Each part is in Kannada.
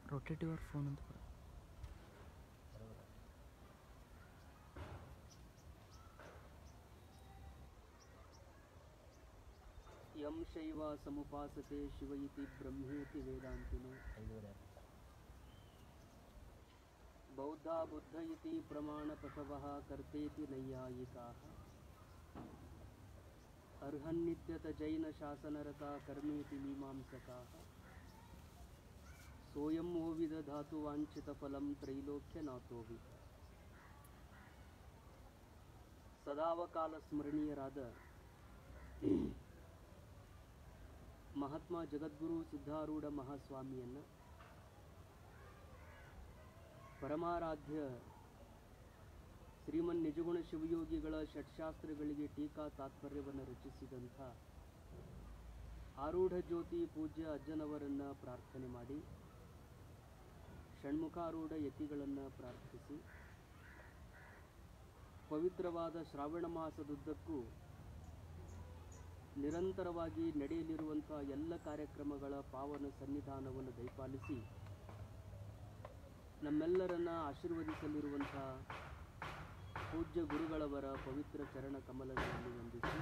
ರೊಟೇಟಿವ್ ಫೋನ್ ಅಂತ ಬರುತ್ತೆ ಯಂ ಶೈವ ಸಮುಪಾಸತೆ ಶಿವ ಇತಿ ಬ್ರಹ್ಮೇತಿ ವೇದಾಂತಿನೋ ಬೌದ್ಧ ಬುದ್ಧ ಇತಿ ಪ್ರಮಾಣ ಪ್ರಸವಃ ಕರ್ತೇತಿ ನೈಯಾಯಿಕಾಃ ಅರ್ಹನ್ನಿತ್ಯತ ಜೈನ ಶಾಸನರತ ಕರ್ಮೇತಿ ಮೀಮಾಂಸಕಾಃ ಸೋಯಂ ಓವಿದ ಧಾತು ವಾಂಛಿತ ಫಲಂ ತ್ರೈಲೋಕ್ಯ ನಾಥೋವಿ ಸದಾವಕಾಲ ಸ್ಮರಣೀಯರಾದ ಮಹಾತ್ಮ ಜಗದ್ಗುರು ಸಿದ್ಧಾರೂಢ ಮಹಾಸ್ವಾಮಿಯನ್ನ ಪರಮಾರಾಧ್ಯ ಶ್ರೀಮನ್ ನಿಜಗುಣ ಶಿವಯೋಗಿಗಳ ಷಟ್ಶಾಸ್ತ್ರಗಳಿಗೆ ಟೀಕಾ ತಾತ್ಪರ್ಯವನ್ನು ರಚಿಸಿದಂಥ ಆರೂಢ ಜ್ಯೋತಿ ಪೂಜ್ಯ ಅಜ್ಜನವರನ್ನು ಪ್ರಾರ್ಥನೆ ಮಾಡಿ ಷಣ್ಮುಖಾರೂಢ ಯತಿಗಳನ್ನು ಪ್ರಾರ್ಥಿಸಿ ಪವಿತ್ರವಾದ ಶ್ರಾವಣ ಮಾಸದುದ್ದಕ್ಕೂ ನಿರಂತರವಾಗಿ ನಡೆಯಲಿರುವಂಥ ಎಲ್ಲ ಕಾರ್ಯಕ್ರಮಗಳ ಪಾವನ ಸನ್ನಿಧಾನವನ್ನು ದಯಪಾಲಿಸಿ ನಮ್ಮೆಲ್ಲರನ್ನ ಆಶೀರ್ವದಿಸಲಿರುವಂಥ ಪೂಜ್ಯ ಗುರುಗಳವರ ಪವಿತ್ರ ಚರಣ ಕಮಲಗಳಲ್ಲಿ ವಂದಿಸಿ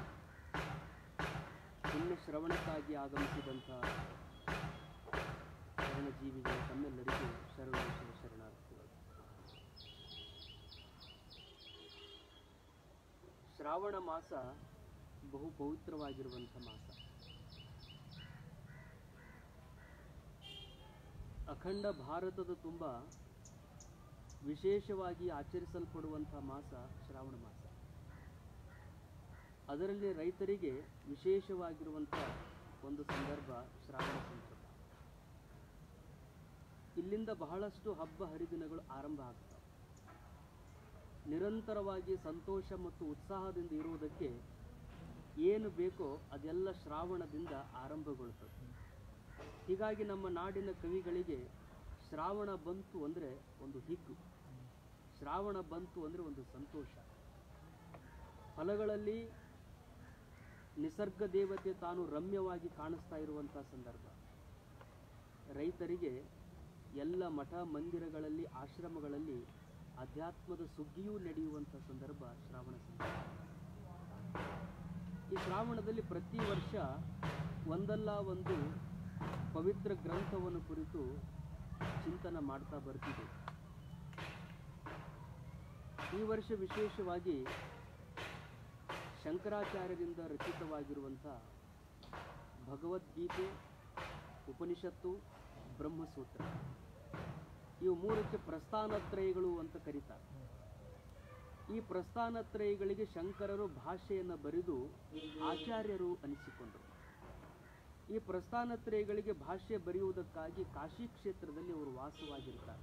ಪುಣ್ಯ ಶ್ರವಣಕ್ಕಾಗಿ ಆಗಮಿಸಿದಂಥ ಶರಣಜೀವಿಗಳ ತಮ್ಮೆಲ್ಲರಿಗೂ ಶರಣೇಶ್ವರ ಶರಣಾರ್ಥಿಗಳು ಶ್ರಾವಣ ಮಾಸ ಬಹು ಪವಿತ್ರವಾಗಿರುವಂಥ ಮಾಸ ಅಖಂಡ ಭಾರತದ ತುಂಬ ವಿಶೇಷವಾಗಿ ಆಚರಿಸಲ್ಪಡುವಂಥ ಮಾಸ ಶ್ರಾವಣ ಮಾಸ ಅದರಲ್ಲಿ ರೈತರಿಗೆ ವಿಶೇಷವಾಗಿರುವಂಥ ಒಂದು ಸಂದರ್ಭ ಶ್ರಾವಣ ಸಂದರ್ಭ ಇಲ್ಲಿಂದ ಬಹಳಷ್ಟು ಹಬ್ಬ ಹರಿದಿನಗಳು ಆರಂಭ ಆಗ್ತವೆ ನಿರಂತರವಾಗಿ ಸಂತೋಷ ಮತ್ತು ಉತ್ಸಾಹದಿಂದ ಇರುವುದಕ್ಕೆ ಏನು ಬೇಕೋ ಅದೆಲ್ಲ ಶ್ರಾವಣದಿಂದ ಆರಂಭಗೊಳ್ತದೆ ಹೀಗಾಗಿ ನಮ್ಮ ನಾಡಿನ ಕವಿಗಳಿಗೆ ಶ್ರಾವಣ ಬಂತು ಅಂದರೆ ಒಂದು ಹಿಗ್ಗು ಶ್ರಾವಣ ಬಂತು ಅಂದರೆ ಒಂದು ಸಂತೋಷ ಫಲಗಳಲ್ಲಿ ನಿಸರ್ಗ ದೇವತೆ ತಾನು ರಮ್ಯವಾಗಿ ಕಾಣಿಸ್ತಾ ಇರುವಂಥ ಸಂದರ್ಭ ರೈತರಿಗೆ ಎಲ್ಲ ಮಠ ಮಂದಿರಗಳಲ್ಲಿ ಆಶ್ರಮಗಳಲ್ಲಿ ಅಧ್ಯಾತ್ಮದ ಸುಗ್ಗಿಯೂ ನಡೆಯುವಂಥ ಸಂದರ್ಭ ಶ್ರಾವಣ ಸಂದರ್ಭ ಈ ಶ್ರಾವಣದಲ್ಲಿ ಪ್ರತಿ ವರ್ಷ ಒಂದಲ್ಲ ಒಂದು ಪವಿತ್ರ ಗ್ರಂಥವನ್ನು ಕುರಿತು ಚಿಂತನ ಮಾಡ್ತಾ ಬರ್ತಿದೆ ಈ ವರ್ಷ ವಿಶೇಷವಾಗಿ ಶಂಕರಾಚಾರ್ಯರಿಂದ ರಚಿತವಾಗಿರುವಂಥ ಭಗವದ್ಗೀತೆ ಉಪನಿಷತ್ತು ಬ್ರಹ್ಮಸೂತ್ರ ಇವು ಮೂರಕ್ಕೆ ಪ್ರಸ್ಥಾನತ್ರಯಗಳು ಅಂತ ಕರೀತಾರೆ ಈ ಪ್ರಸ್ಥಾನತ್ರಯಗಳಿಗೆ ಶಂಕರರು ಭಾಷೆಯನ್ನು ಬರೆದು ಆಚಾರ್ಯರು ಅನಿಸಿಕೊಂಡರು ಈ ಪ್ರಸ್ಥಾನತ್ರಯಗಳಿಗೆ ಭಾಷೆ ಬರೆಯುವುದಕ್ಕಾಗಿ ಕಾಶಿ ಕ್ಷೇತ್ರದಲ್ಲಿ ಅವರು ವಾಸವಾಗಿರ್ತಾರೆ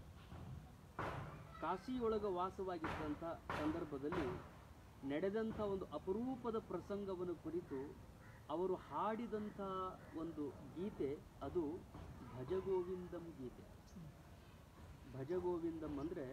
ಕಾಶಿಯೊಳಗ ವಾಸವಾಗಿದ್ದಂಥ ಸಂದರ್ಭದಲ್ಲಿ ನಡೆದಂಥ ಒಂದು ಅಪರೂಪದ ಪ್ರಸಂಗವನ್ನು ಕುರಿತು ಅವರು ಹಾಡಿದಂಥ ಒಂದು ಗೀತೆ ಅದು ಭಜಗೋವಿಂದಂ ಗೀತೆ ಭಜಗೋವಿಂದಂ ಅಂದರೆ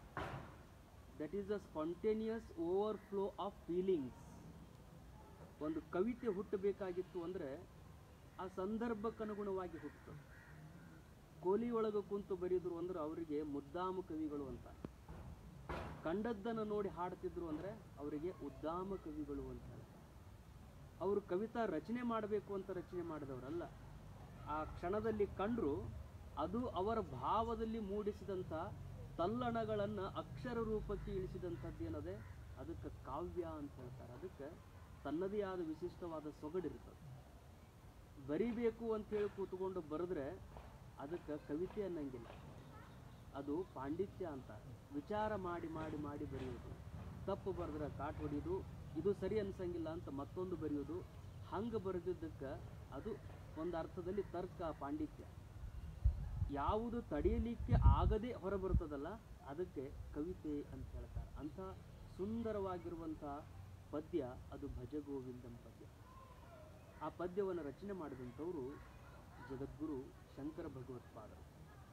that is a spontaneous overflow of feelings ಒಂದು ಕವಿತೆ ಹುಟ್ಟಬೇಕಾಗಿತ್ತು ಅಂದರೆ ಆ ಸಂದರ್ಭಕ್ಕನುಗುಣವಾಗಿ ಹುಟ್ಟುತ್ತದೆ ಕೋಲಿಯೊಳಗೆ ಕುಂತು ಬರೆದ್ರು ಅಂದ್ರೆ ಅವರಿಗೆ ಮುದ್ದಾಮ ಕವಿಗಳು ಅಂತ ಕಂಡದ್ದನ್ನು ನೋಡಿ ಹಾಡ್ತಿದ್ರು ಅಂದರೆ ಅವರಿಗೆ ಉದ್ದಾಮ ಕವಿಗಳು ಅಂತ ಹೇಳ್ತಾರೆ ಅವರು ಕವಿತಾ ರಚನೆ ಮಾಡಬೇಕು ಅಂತ ರಚನೆ ಮಾಡಿದವರಲ್ಲ ಆ ಕ್ಷಣದಲ್ಲಿ ಕಂಡ್ರು ಅದು ಅವರ ಭಾವದಲ್ಲಿ ಮೂಡಿಸಿದಂಥ ತಲ್ಲಣಗಳನ್ನು ಅಕ್ಷರ ರೂಪಕ್ಕೆ ಇಳಿಸಿದಂಥದ್ದು ಏನದೆ ಅದಕ್ಕೆ ಕಾವ್ಯ ಅಂತ ಹೇಳ್ತಾರೆ ಅದಕ್ಕೆ ತನ್ನದೇ ಆದ ವಿಶಿಷ್ಟವಾದ ಸೊಗಡಿರ್ತದೆ ಬರಿಬೇಕು ಅಂತೇಳಿ ಕೂತ್ಕೊಂಡು ಬರೆದ್ರೆ ಅದಕ್ಕೆ ಕವಿತೆ ಅನ್ನಂಗಿಲ್ಲ ಅದು ಪಾಂಡಿತ್ಯ ಅಂತ ವಿಚಾರ ಮಾಡಿ ಮಾಡಿ ಮಾಡಿ ಬರೆಯೋದು ತಪ್ಪು ಬರೆದ್ರೆ ಕಾಟ್ ಹೊಡೆಯೋದು ಇದು ಸರಿ ಅನ್ಸಂಗಿಲ್ಲ ಅಂತ ಮತ್ತೊಂದು ಬರೆಯೋದು ಹಂಗೆ ಬರೆದಿದ್ದಕ್ಕೆ ಅದು ಒಂದು ಅರ್ಥದಲ್ಲಿ ತರ್ಕ ಪಾಂಡಿತ್ಯ ಯಾವುದು ತಡೆಯಲಿಕ್ಕೆ ಆಗದೆ ಹೊರಬರ್ತದಲ್ಲ ಅದಕ್ಕೆ ಕವಿತೆ ಅಂತ ಹೇಳ್ತಾರೆ ಅಂಥ ಸುಂದರವಾಗಿರುವಂಥ ಪದ್ಯ ಅದು ಭಜಗೋವಿಂದಂ ಪದ್ಯ ಆ ಪದ್ಯವನ್ನು ರಚನೆ ಮಾಡಿದಂಥವರು ಜಗದ್ಗುರು ಶಂಕರ ಭಗವತ್ಪಾದರು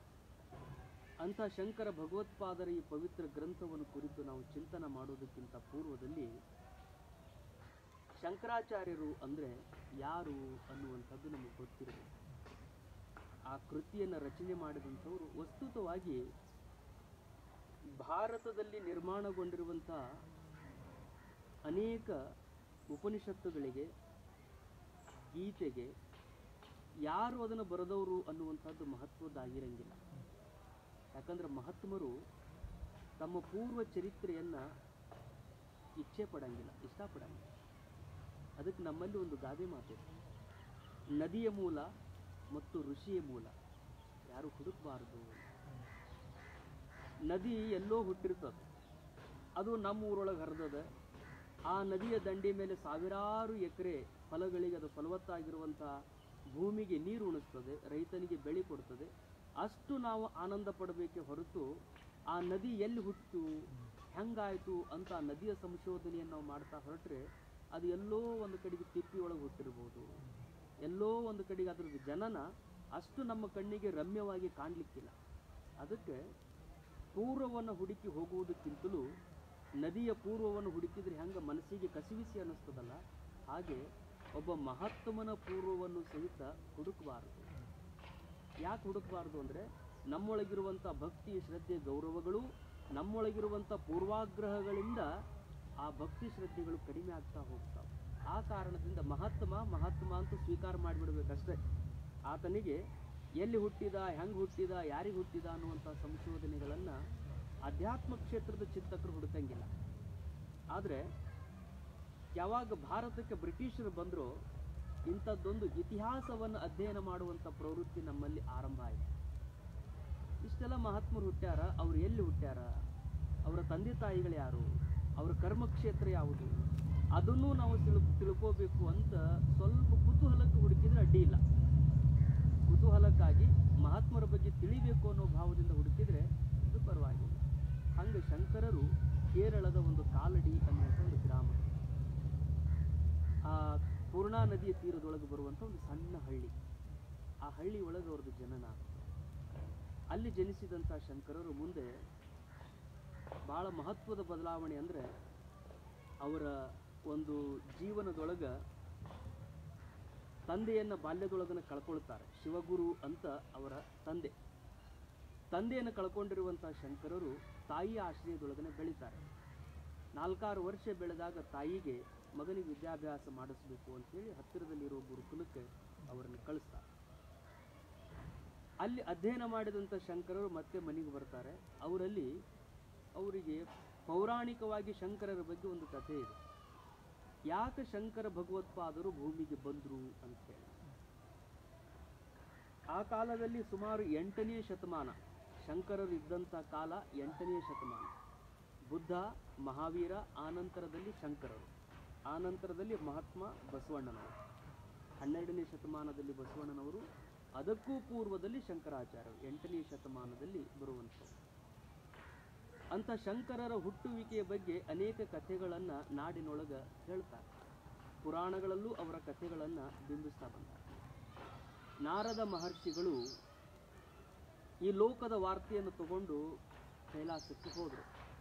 ಅಂಥ ಶಂಕರ ಭಗವತ್ಪಾದರ ಈ ಪವಿತ್ರ ಗ್ರಂಥವನ್ನು ಕುರಿತು ನಾವು ಚಿಂತನ ಮಾಡೋದಕ್ಕಿಂತ ಪೂರ್ವದಲ್ಲಿ ಶಂಕರಾಚಾರ್ಯರು ಅಂದರೆ ಯಾರು ಅನ್ನುವಂಥದ್ದು ನಮಗೆ ಗೊತ್ತಿರಬೇಕು ಆ ಕೃತಿಯನ್ನು ರಚನೆ ಮಾಡಿದಂಥವರು ವಸ್ತುತವಾಗಿ ಭಾರತದಲ್ಲಿ ನಿರ್ಮಾಣಗೊಂಡಿರುವಂಥ ಅನೇಕ ಉಪನಿಷತ್ತುಗಳಿಗೆ ಗೀತೆಗೆ ಯಾರು ಅದನ್ನು ಬರೆದವರು ಅನ್ನುವಂಥದ್ದು ಮಹತ್ವದ್ದಾಗಿರಂಗಿಲ್ಲ ಯಾಕಂದ್ರೆ ಮಹಾತ್ಮರು ತಮ್ಮ ಪೂರ್ವ ಚರಿತ್ರೆಯನ್ನು ಇಚ್ಛೆ ಪಡಂಗಿಲ್ಲ ಇಷ್ಟಪಡಂಗಿಲ್ಲ ಅದಕ್ಕೆ ನಮ್ಮಲ್ಲಿ ಒಂದು ಗಾದೆ ಮಾತಿದೆ ನದಿಯ ಮೂಲ ಮತ್ತು ಋಷಿಯ ಮೂಲ ಯಾರು ಹುಡುಕಬಾರದು ನದಿ ಎಲ್ಲೋ ಹುಟ್ಟಿರ್ತದೆ ಅದು ನಮ್ಮ ಊರೊಳಗೆ ಹರಿದದ ಆ ನದಿಯ ದಂಡೆ ಮೇಲೆ ಸಾವಿರಾರು ಎಕರೆ ಫಲಗಳಿಗೆ ಅದು ಫಲವತ್ತಾಗಿರುವಂಥ ಭೂಮಿಗೆ ನೀರು ಉಣಿಸ್ತದೆ ರೈತನಿಗೆ ಬೆಳೆ ಕೊಡ್ತದೆ ಅಷ್ಟು ನಾವು ಆನಂದ ಪಡಬೇಕೆ ಹೊರತು ಆ ನದಿ ಎಲ್ಲಿ ಹುಟ್ಟಿತು ಹೆಂಗಾಯಿತು ಅಂತ ಆ ನದಿಯ ಸಂಶೋಧನೆಯನ್ನು ನಾವು ಮಾಡ್ತಾ ಹೊರಟ್ರೆ ಅದು ಎಲ್ಲೋ ಒಂದು ಕಡೆಗೆ ತಿಪ್ಪಿ ಒಳಗೆ ಹುಟ್ಟಿರ್ಬೋದು ಎಲ್ಲೋ ಒಂದು ಕಡೆಗೆ ಅದ್ರದ್ದು ಜನನ ಅಷ್ಟು ನಮ್ಮ ಕಣ್ಣಿಗೆ ರಮ್ಯವಾಗಿ ಕಾಣಲಿಕ್ಕಿಲ್ಲ ಅದಕ್ಕೆ ಪೂರ್ವವನ್ನು ಹುಡುಕಿ ಹೋಗುವುದಕ್ಕಿಂತಲೂ ನದಿಯ ಪೂರ್ವವನ್ನು ಹುಡುಕಿದ್ರೆ ಹೆಂಗೆ ಮನಸ್ಸಿಗೆ ಕಸಿವಿಸಿ ಅನ್ನಿಸ್ತದಲ್ಲ ಹಾಗೆ ಒಬ್ಬ ಮಹಾತ್ಮನ ಪೂರ್ವವನ್ನು ಸಹಿತ ಹುಡುಕಬಾರದು ಯಾಕೆ ಹುಡುಕಬಾರ್ದು ಅಂದರೆ ನಮ್ಮೊಳಗಿರುವಂಥ ಭಕ್ತಿ ಶ್ರದ್ಧೆ ಗೌರವಗಳು ನಮ್ಮೊಳಗಿರುವಂಥ ಪೂರ್ವಾಗ್ರಹಗಳಿಂದ ಆ ಭಕ್ತಿ ಶ್ರದ್ಧೆಗಳು ಕಡಿಮೆ ಆಗ್ತಾ ಹೋಗ್ತಾವೆ ಆ ಕಾರಣದಿಂದ ಮಹಾತ್ಮ ಮಹಾತ್ಮ ಅಂತ ಸ್ವೀಕಾರ ಮಾಡಿಬಿಡ್ಬೇಕಷ್ಟೇ ಆತನಿಗೆ ಎಲ್ಲಿ ಹುಟ್ಟಿದ ಹೆಂಗೆ ಹುಟ್ಟಿದ ಯಾರಿಗೆ ಹುಟ್ಟಿದ ಅನ್ನುವಂಥ ಸಂಶೋಧನೆಗಳನ್ನು ಅಧ್ಯಾತ್ಮ ಕ್ಷೇತ್ರದ ಚಿಂತಕರು ಹುಡುಕಂಗಿಲ್ಲ ಆದರೆ ಯಾವಾಗ ಭಾರತಕ್ಕೆ ಬ್ರಿಟಿಷರು ಬಂದರೂ ಇಂಥದ್ದೊಂದು ಇತಿಹಾಸವನ್ನು ಅಧ್ಯಯನ ಮಾಡುವಂಥ ಪ್ರವೃತ್ತಿ ನಮ್ಮಲ್ಲಿ ಆರಂಭ ಆಯಿತು ಇಷ್ಟೆಲ್ಲ ಮಹಾತ್ಮರು ಹುಟ್ಟ್ಯಾರ ಅವ್ರು ಎಲ್ಲಿ ಹುಟ್ಟ್ಯಾರ ಅವರ ತಂದೆ ತಾಯಿಗಳು ಯಾರು ಅವರ ಕರ್ಮಕ್ಷೇತ್ರ ಯಾವುದು ಅದನ್ನೂ ನಾವು ತಿಳ್ ತಿಳ್ಕೋಬೇಕು ಅಂತ ಸ್ವಲ್ಪ ಕುತೂಹಲಕ್ಕೆ ಹುಡುಕಿದ್ರೆ ಅಡ್ಡಿ ಇಲ್ಲ ಕುತೂಹಲಕ್ಕಾಗಿ ಮಹಾತ್ಮರ ಬಗ್ಗೆ ತಿಳಿಬೇಕು ಅನ್ನೋ ಭಾವದಿಂದ ಹುಡುಕಿದ್ರೆ ಇದು ಪರವಾಗಿಲ್ಲ ಹಂಗೆ ಶಂಕರರು ಕೇರಳದ ಒಂದು ಕಾಲಡಿ ಅನ್ನುವಂಥ ಒಂದು ಗ್ರಾಮ ಆ ಪೂರ್ಣಾ ನದಿಯ ತೀರದೊಳಗೆ ಬರುವಂಥ ಒಂದು ಸಣ್ಣ ಹಳ್ಳಿ ಆ ಹಳ್ಳಿ ಒಳಗೆ ಅವ್ರದ್ದು ಜನನ ಅಲ್ಲಿ ಜನಿಸಿದಂಥ ಶಂಕರರು ಮುಂದೆ ಭಾಳ ಮಹತ್ವದ ಬದಲಾವಣೆ ಅಂದರೆ ಅವರ ಒಂದು ಜೀವನದೊಳಗೆ ತಂದೆಯನ್ನು ಬಾಲ್ಯದೊಳಗನ ಕಳ್ಕೊಳ್ತಾರೆ ಶಿವಗುರು ಅಂತ ಅವರ ತಂದೆ ತಂದೆಯನ್ನು ಕಳ್ಕೊಂಡಿರುವಂಥ ಶಂಕರರು ತಾಯಿಯ ಆಶ್ರಯದೊಳಗನೆ ಬೆಳೀತಾರೆ ನಾಲ್ಕಾರು ವರ್ಷ ಬೆಳೆದಾಗ ತಾಯಿಗೆ ಮಗನಿಗೆ ವಿದ್ಯಾಭ್ಯಾಸ ಮಾಡಿಸ್ಬೇಕು ಅಂತೇಳಿ ಹತ್ತಿರದಲ್ಲಿರೋ ಗುರುಕುಲಕ್ಕೆ ಅವರನ್ನು ಕಳಿಸ್ತಾರೆ ಅಲ್ಲಿ ಅಧ್ಯಯನ ಮಾಡಿದಂಥ ಶಂಕರರು ಮತ್ತೆ ಮನೆಗೆ ಬರ್ತಾರೆ ಅವರಲ್ಲಿ ಅವರಿಗೆ ಪೌರಾಣಿಕವಾಗಿ ಶಂಕರರ ಬಗ್ಗೆ ಒಂದು ಕಥೆ ಇದೆ ಯಾಕೆ ಶಂಕರ ಭಗವತ್ಪಾದರು ಭೂಮಿಗೆ ಬಂದರು ಅಂತ ಹೇಳಿ ಆ ಕಾಲದಲ್ಲಿ ಸುಮಾರು ಎಂಟನೇ ಶತಮಾನ ಶಂಕರರು ಇದ್ದಂಥ ಕಾಲ ಎಂಟನೇ ಶತಮಾನ ಬುದ್ಧ ಮಹಾವೀರ ಆನಂತರದಲ್ಲಿ ಶಂಕರರು ಆನಂತರದಲ್ಲಿ ಮಹಾತ್ಮ ಬಸವಣ್ಣನವರು ಹನ್ನೆರಡನೇ ಶತಮಾನದಲ್ಲಿ ಬಸವಣ್ಣನವರು ಅದಕ್ಕೂ ಪೂರ್ವದಲ್ಲಿ ಶಂಕರಾಚಾರ್ಯರು ಎಂಟನೇ ಶತಮಾನದಲ್ಲಿ ಬರುವಂಥವ್ರು ಅಂಥ ಶಂಕರರ ಹುಟ್ಟುವಿಕೆಯ ಬಗ್ಗೆ ಅನೇಕ ಕಥೆಗಳನ್ನು ನಾಡಿನೊಳಗೆ ಹೇಳ್ತಾರೆ ಪುರಾಣಗಳಲ್ಲೂ ಅವರ ಕಥೆಗಳನ್ನು ಬಿಂಬಿಸ್ತಾ ಬಂದ್ದಾರೆ ನಾರದ ಮಹರ್ಷಿಗಳು ಈ ಲೋಕದ ವಾರ್ತೆಯನ್ನು ತಗೊಂಡು ಕೈಲಾಸಕ್ಕೆ ಹೋದರು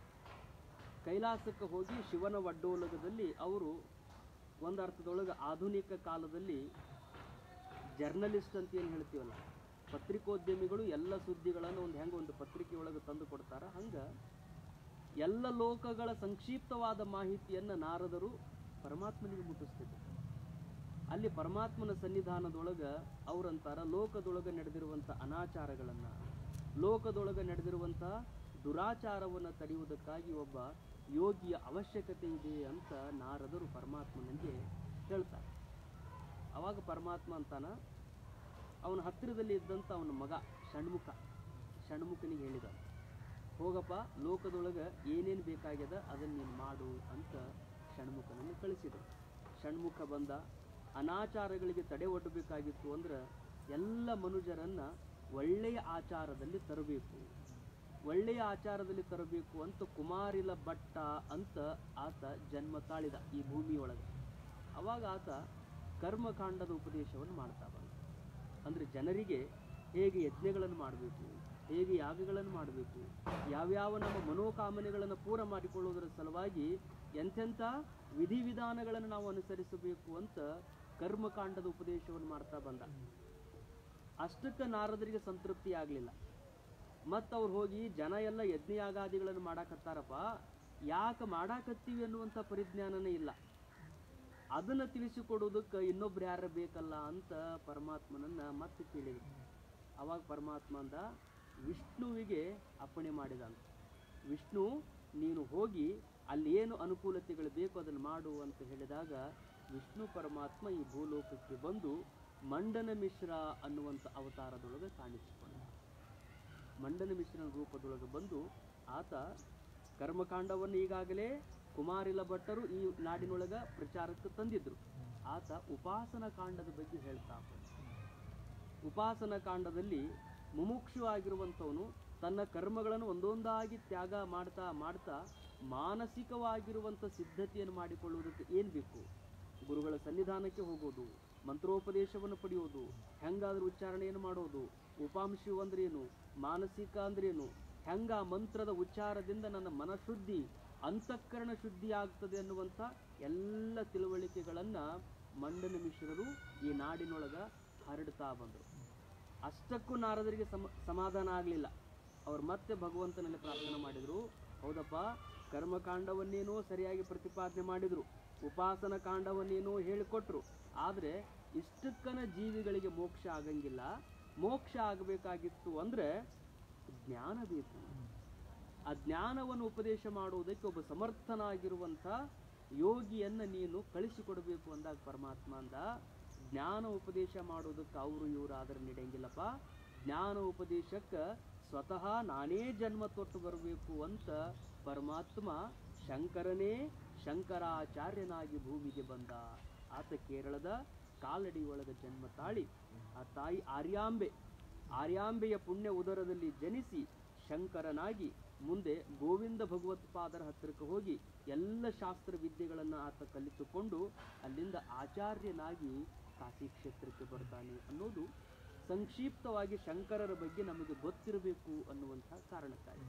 ಕೈಲಾಸಕ್ಕೆ ಹೋಗಿ ಶಿವನ ಒಡ್ಡೋಲಗದಲ್ಲಿ ಅವರು ಒಂದು ಅರ್ಥದೊಳಗೆ ಆಧುನಿಕ ಕಾಲದಲ್ಲಿ ಜರ್ನಲಿಸ್ಟ್ ಅಂತ ಏನು ಹೇಳ್ತೀವಲ್ಲ ಪತ್ರಿಕೋದ್ಯಮಿಗಳು ಎಲ್ಲ ಸುದ್ದಿಗಳನ್ನು ಒಂದು ಹೆಂಗೆ ಒಂದು ಪತ್ರಿಕೆ ಒಳಗೆ ತಂದು ಕೊಡ್ತಾರ ಹಂಗೆ ಎಲ್ಲ ಲೋಕಗಳ ಸಂಕ್ಷಿಪ್ತವಾದ ಮಾಹಿತಿಯನ್ನು ನಾರದರು ಪರಮಾತ್ಮನಿಗೆ ಮುಟ್ಟಿಸ್ತಿದ್ರು ಅಲ್ಲಿ ಪರಮಾತ್ಮನ ಸನ್ನಿಧಾನದೊಳಗೆ ಅವರಂತಾರ ಲೋಕದೊಳಗೆ ನಡೆದಿರುವಂಥ ಅನಾಚಾರಗಳನ್ನು ಲೋಕದೊಳಗೆ ನಡೆದಿರುವಂಥ ದುರಾಚಾರವನ್ನು ತಡೆಯುವುದಕ್ಕಾಗಿ ಒಬ್ಬ ಯೋಗಿಯ ಅವಶ್ಯಕತೆ ಇದೆ ಅಂತ ನಾರದರು ಪರಮಾತ್ಮನಿಗೆ ಹೇಳ್ತಾರೆ ಅವಾಗ ಪರಮಾತ್ಮ ಅಂತಾನ ಅವನ ಹತ್ತಿರದಲ್ಲಿ ಇದ್ದಂಥ ಅವನ ಮಗ ಷಣ್ಮುಖ ಷಣ್ಮುಖನಿಗೆ ಹೇಳಿದ ಹೋಗಪ್ಪ ಲೋಕದೊಳಗೆ ಏನೇನು ಬೇಕಾಗ್ಯದ ಅದನ್ನು ನೀನು ಮಾಡು ಅಂತ ಷಣ್ಮುಖನನ್ನು ಕಳಿಸಿದರು ಷಣ್ಮುಖ ಬಂದ ಅನಾಚಾರಗಳಿಗೆ ತಡೆ ಒಡ್ಡಬೇಕಾಗಿತ್ತು ಅಂದ್ರೆ ಎಲ್ಲ ಮನುಜರನ್ನು ಒಳ್ಳೆಯ ಆಚಾರದಲ್ಲಿ ತರಬೇಕು ಒಳ್ಳೆಯ ಆಚಾರದಲ್ಲಿ ತರಬೇಕು ಅಂತ ಕುಮಾರಿಲ ಭಟ್ಟ ಅಂತ ಆತ ಜನ್ಮ ತಾಳಿದ ಈ ಭೂಮಿಯೊಳಗೆ ಅವಾಗ ಆತ ಕರ್ಮಕಾಂಡದ ಉಪದೇಶವನ್ನು ಮಾಡ್ತಾ ಬಂದ ಅಂದರೆ ಜನರಿಗೆ ಹೇಗೆ ಯಜ್ಞಗಳನ್ನು ಮಾಡಬೇಕು ಹೇಗೆ ಯಾಗಗಳನ್ನು ಮಾಡಬೇಕು ಯಾವ್ಯಾವ ನಮ್ಮ ಮನೋಕಾಮನೆಗಳನ್ನು ಪೂರ ಮಾಡಿಕೊಳ್ಳುವುದರ ಸಲುವಾಗಿ ಎಂತೆಂಥ ವಿಧಿವಿಧಾನಗಳನ್ನು ನಾವು ಅನುಸರಿಸಬೇಕು ಅಂತ ಕರ್ಮಕಾಂಡದ ಉಪದೇಶವನ್ನು ಮಾಡ್ತಾ ಬಂದ ಅಷ್ಟಕ್ಕೆ ನಾರದರಿಗೆ ಸಂತೃಪ್ತಿ ಆಗಲಿಲ್ಲ ಮತ್ತು ಅವ್ರು ಹೋಗಿ ಜನ ಎಲ್ಲ ಯಜ್ಞಯಾಗಾದಿಗಳನ್ನು ಮಾಡಾಕತ್ತಾರಪ್ಪ ಯಾಕೆ ಮಾಡಾಕತ್ತೀವಿ ಅನ್ನುವಂಥ ಪರಿಜ್ಞಾನನೇ ಇಲ್ಲ ಅದನ್ನ ತಿಳಿಸಿಕೊಡೋದಕ್ಕೆ ಇನ್ನೊಬ್ರು ಯಾರು ಬೇಕಲ್ಲ ಅಂತ ಪರಮಾತ್ಮನನ್ನ ಮತ್ತೆ ಕೇಳಿದ್ರು ಅವಾಗ ಪರಮಾತ್ಮ ಅಂದ ವಿಷ್ಣುವಿಗೆ ಅಪ್ಪಣೆ ಮಾಡಿದಂತ ವಿಷ್ಣು ನೀನು ಹೋಗಿ ಅಲ್ಲಿ ಏನು ಅನುಕೂಲತೆಗಳು ಬೇಕು ಅದನ್ನು ಮಾಡು ಅಂತ ಹೇಳಿದಾಗ ವಿಷ್ಣು ಪರಮಾತ್ಮ ಈ ಭೂಲೋಕಕ್ಕೆ ಬಂದು ಮಂಡನ ಮಿಶ್ರ ಅನ್ನುವಂಥ ಅವತಾರದೊಳಗೆ ಕಾಣಿಸಿಕೊಂಡ ಮಂಡನ ಮಿಶ್ರನ ರೂಪದೊಳಗೆ ಬಂದು ಆತ ಕರ್ಮಕಾಂಡವನ್ನು ಈಗಾಗಲೇ ಕುಮಾರಿಲ ಭಟ್ಟರು ಈ ನಾಡಿನೊಳಗ ಪ್ರಚಾರಕ್ಕೆ ತಂದಿದ್ರು ಆತ ಉಪಾಸನ ಕಾಂಡದ ಬಗ್ಗೆ ಹೇಳ್ತಾ ಹೋದ. ಉಪಾಸನ ಕಾಂಡದಲ್ಲಿ ಮುಮುಕ್ಷು ಆಗಿರುವಂಥವನು ತನ್ನ ಕರ್ಮಗಳನ್ನು ಒಂದೊಂದಾಗಿ ತ್ಯಾಗ ಮಾಡ್ತಾ ಮಾಡ್ತಾ ಮಾನಸಿಕವಾಗಿರುವಂಥ ಸಿದ್ಧತೆಯನ್ನು ಮಾಡಿಕೊಳ್ಳುವುದಕ್ಕೆ ಏನು ಬೇಕು ಗುರುಗಳ ಸನ್ನಿಧಾನಕ್ಕೆ ಹೋಗೋದು ಮಂತ್ರೋಪದೇಶವನ್ನು ಪಡೆಯೋದು ಹೆಂಗಾದ್ರೂ ಉಚ್ಚಾರಣೆಯನ್ನು ಮಾಡೋದು ಉಪಾಂಶು ಅಂದ್ರೇನು ಮಾನಸಿಕ ಅಂದ್ರೇನು ಹೆಂಗ ಆ ಮಂತ್ರದ ಉಚ್ಚಾರದಿಂದ ನನ್ನ ಮನಶುದ್ಧಿ ಅಂತಃಕರಣ ಶುದ್ಧಿ ಆಗ್ತದೆ ಅನ್ನುವಂಥ ಎಲ್ಲ ತಿಳುವಳಿಕೆಗಳನ್ನು ಮಂಡನ ಮಿಶ್ರರು ಈ ನಾಡಿನೊಳಗ ಹರಡ್ತಾ ಬಂದರು ಅಷ್ಟಕ್ಕೂ ನಾರದರಿಗೆ ಸಮ ಸಮಾಧಾನ ಆಗಲಿಲ್ಲ ಅವ್ರು ಮತ್ತೆ ಭಗವಂತನಲ್ಲಿ ಪ್ರಾರ್ಥನೆ ಮಾಡಿದರು ಹೌದಪ್ಪ ಕರ್ಮಕಾಂಡವನ್ನೇನೋ ಸರಿಯಾಗಿ ಪ್ರತಿಪಾದನೆ ಮಾಡಿದರು ಉಪಾಸನ ಕಾಂಡವನ್ನೇನೋ ಹೇಳಿಕೊಟ್ರು ಆದರೆ ಇಷ್ಟಕ್ಕನ ಜೀವಿಗಳಿಗೆ ಮೋಕ್ಷ ಆಗಂಗಿಲ್ಲ ಮೋಕ್ಷ ಆಗಬೇಕಾಗಿತ್ತು ಅಂದರೆ ಜ್ಞಾನ ಬೇಕು ಆ ಜ್ಞಾನವನ್ನು ಉಪದೇಶ ಮಾಡುವುದಕ್ಕೆ ಒಬ್ಬ ಸಮರ್ಥನಾಗಿರುವಂಥ ಯೋಗಿಯನ್ನ ನೀನು ಕಳಿಸಿಕೊಡಬೇಕು ಅಂದಾಗ ಪರಮಾತ್ಮ ಅಂದ ಜ್ಞಾನ ಉಪದೇಶ ಮಾಡೋದಕ್ಕೆ ಅವರು ಇವರು ಆದ್ರೆ ನಡೆಯಂಗಿಲ್ಲಪ್ಪ ಜ್ಞಾನ ಉಪದೇಶಕ್ಕೆ ಸ್ವತಃ ನಾನೇ ಜನ್ಮ ತೊಟ್ಟು ಬರಬೇಕು ಅಂತ ಪರಮಾತ್ಮ ಶಂಕರನೇ ಶಂಕರಾಚಾರ್ಯನಾಗಿ ಭೂಮಿಗೆ ಬಂದ ಆತ ಕೇರಳದ ಕಾಲಡಿ ಒಳಗ ಜನ್ಮ ತಾಳಿ ಆ ತಾಯಿ ಆರ್ಯಾಂಬೆ ಆರ್ಯಾಂಬೆಯ ಪುಣ್ಯ ಉದರದಲ್ಲಿ ಜನಿಸಿ ಶಂಕರನಾಗಿ ಮುಂದೆ ಗೋವಿಂದ ಭಗವತ್ಪಾದರ ಹತ್ತಿರಕ್ಕೆ ಹೋಗಿ ಎಲ್ಲ ಶಾಸ್ತ್ರ ವಿದ್ಯೆಗಳನ್ನು ಆತ ಕಲಿತುಕೊಂಡು ಅಲ್ಲಿಂದ ಆಚಾರ್ಯನಾಗಿ ಕಾಶಿ ಕ್ಷೇತ್ರಕ್ಕೆ ಬರ್ತಾನೆ ಅನ್ನೋದು ಸಂಕ್ಷಿಪ್ತವಾಗಿ ಶಂಕರರ ಬಗ್ಗೆ ನಮಗೆ ಗೊತ್ತಿರಬೇಕು ಅನ್ನುವಂಥ ಕಾರಣಕ್ಕಾಗಿ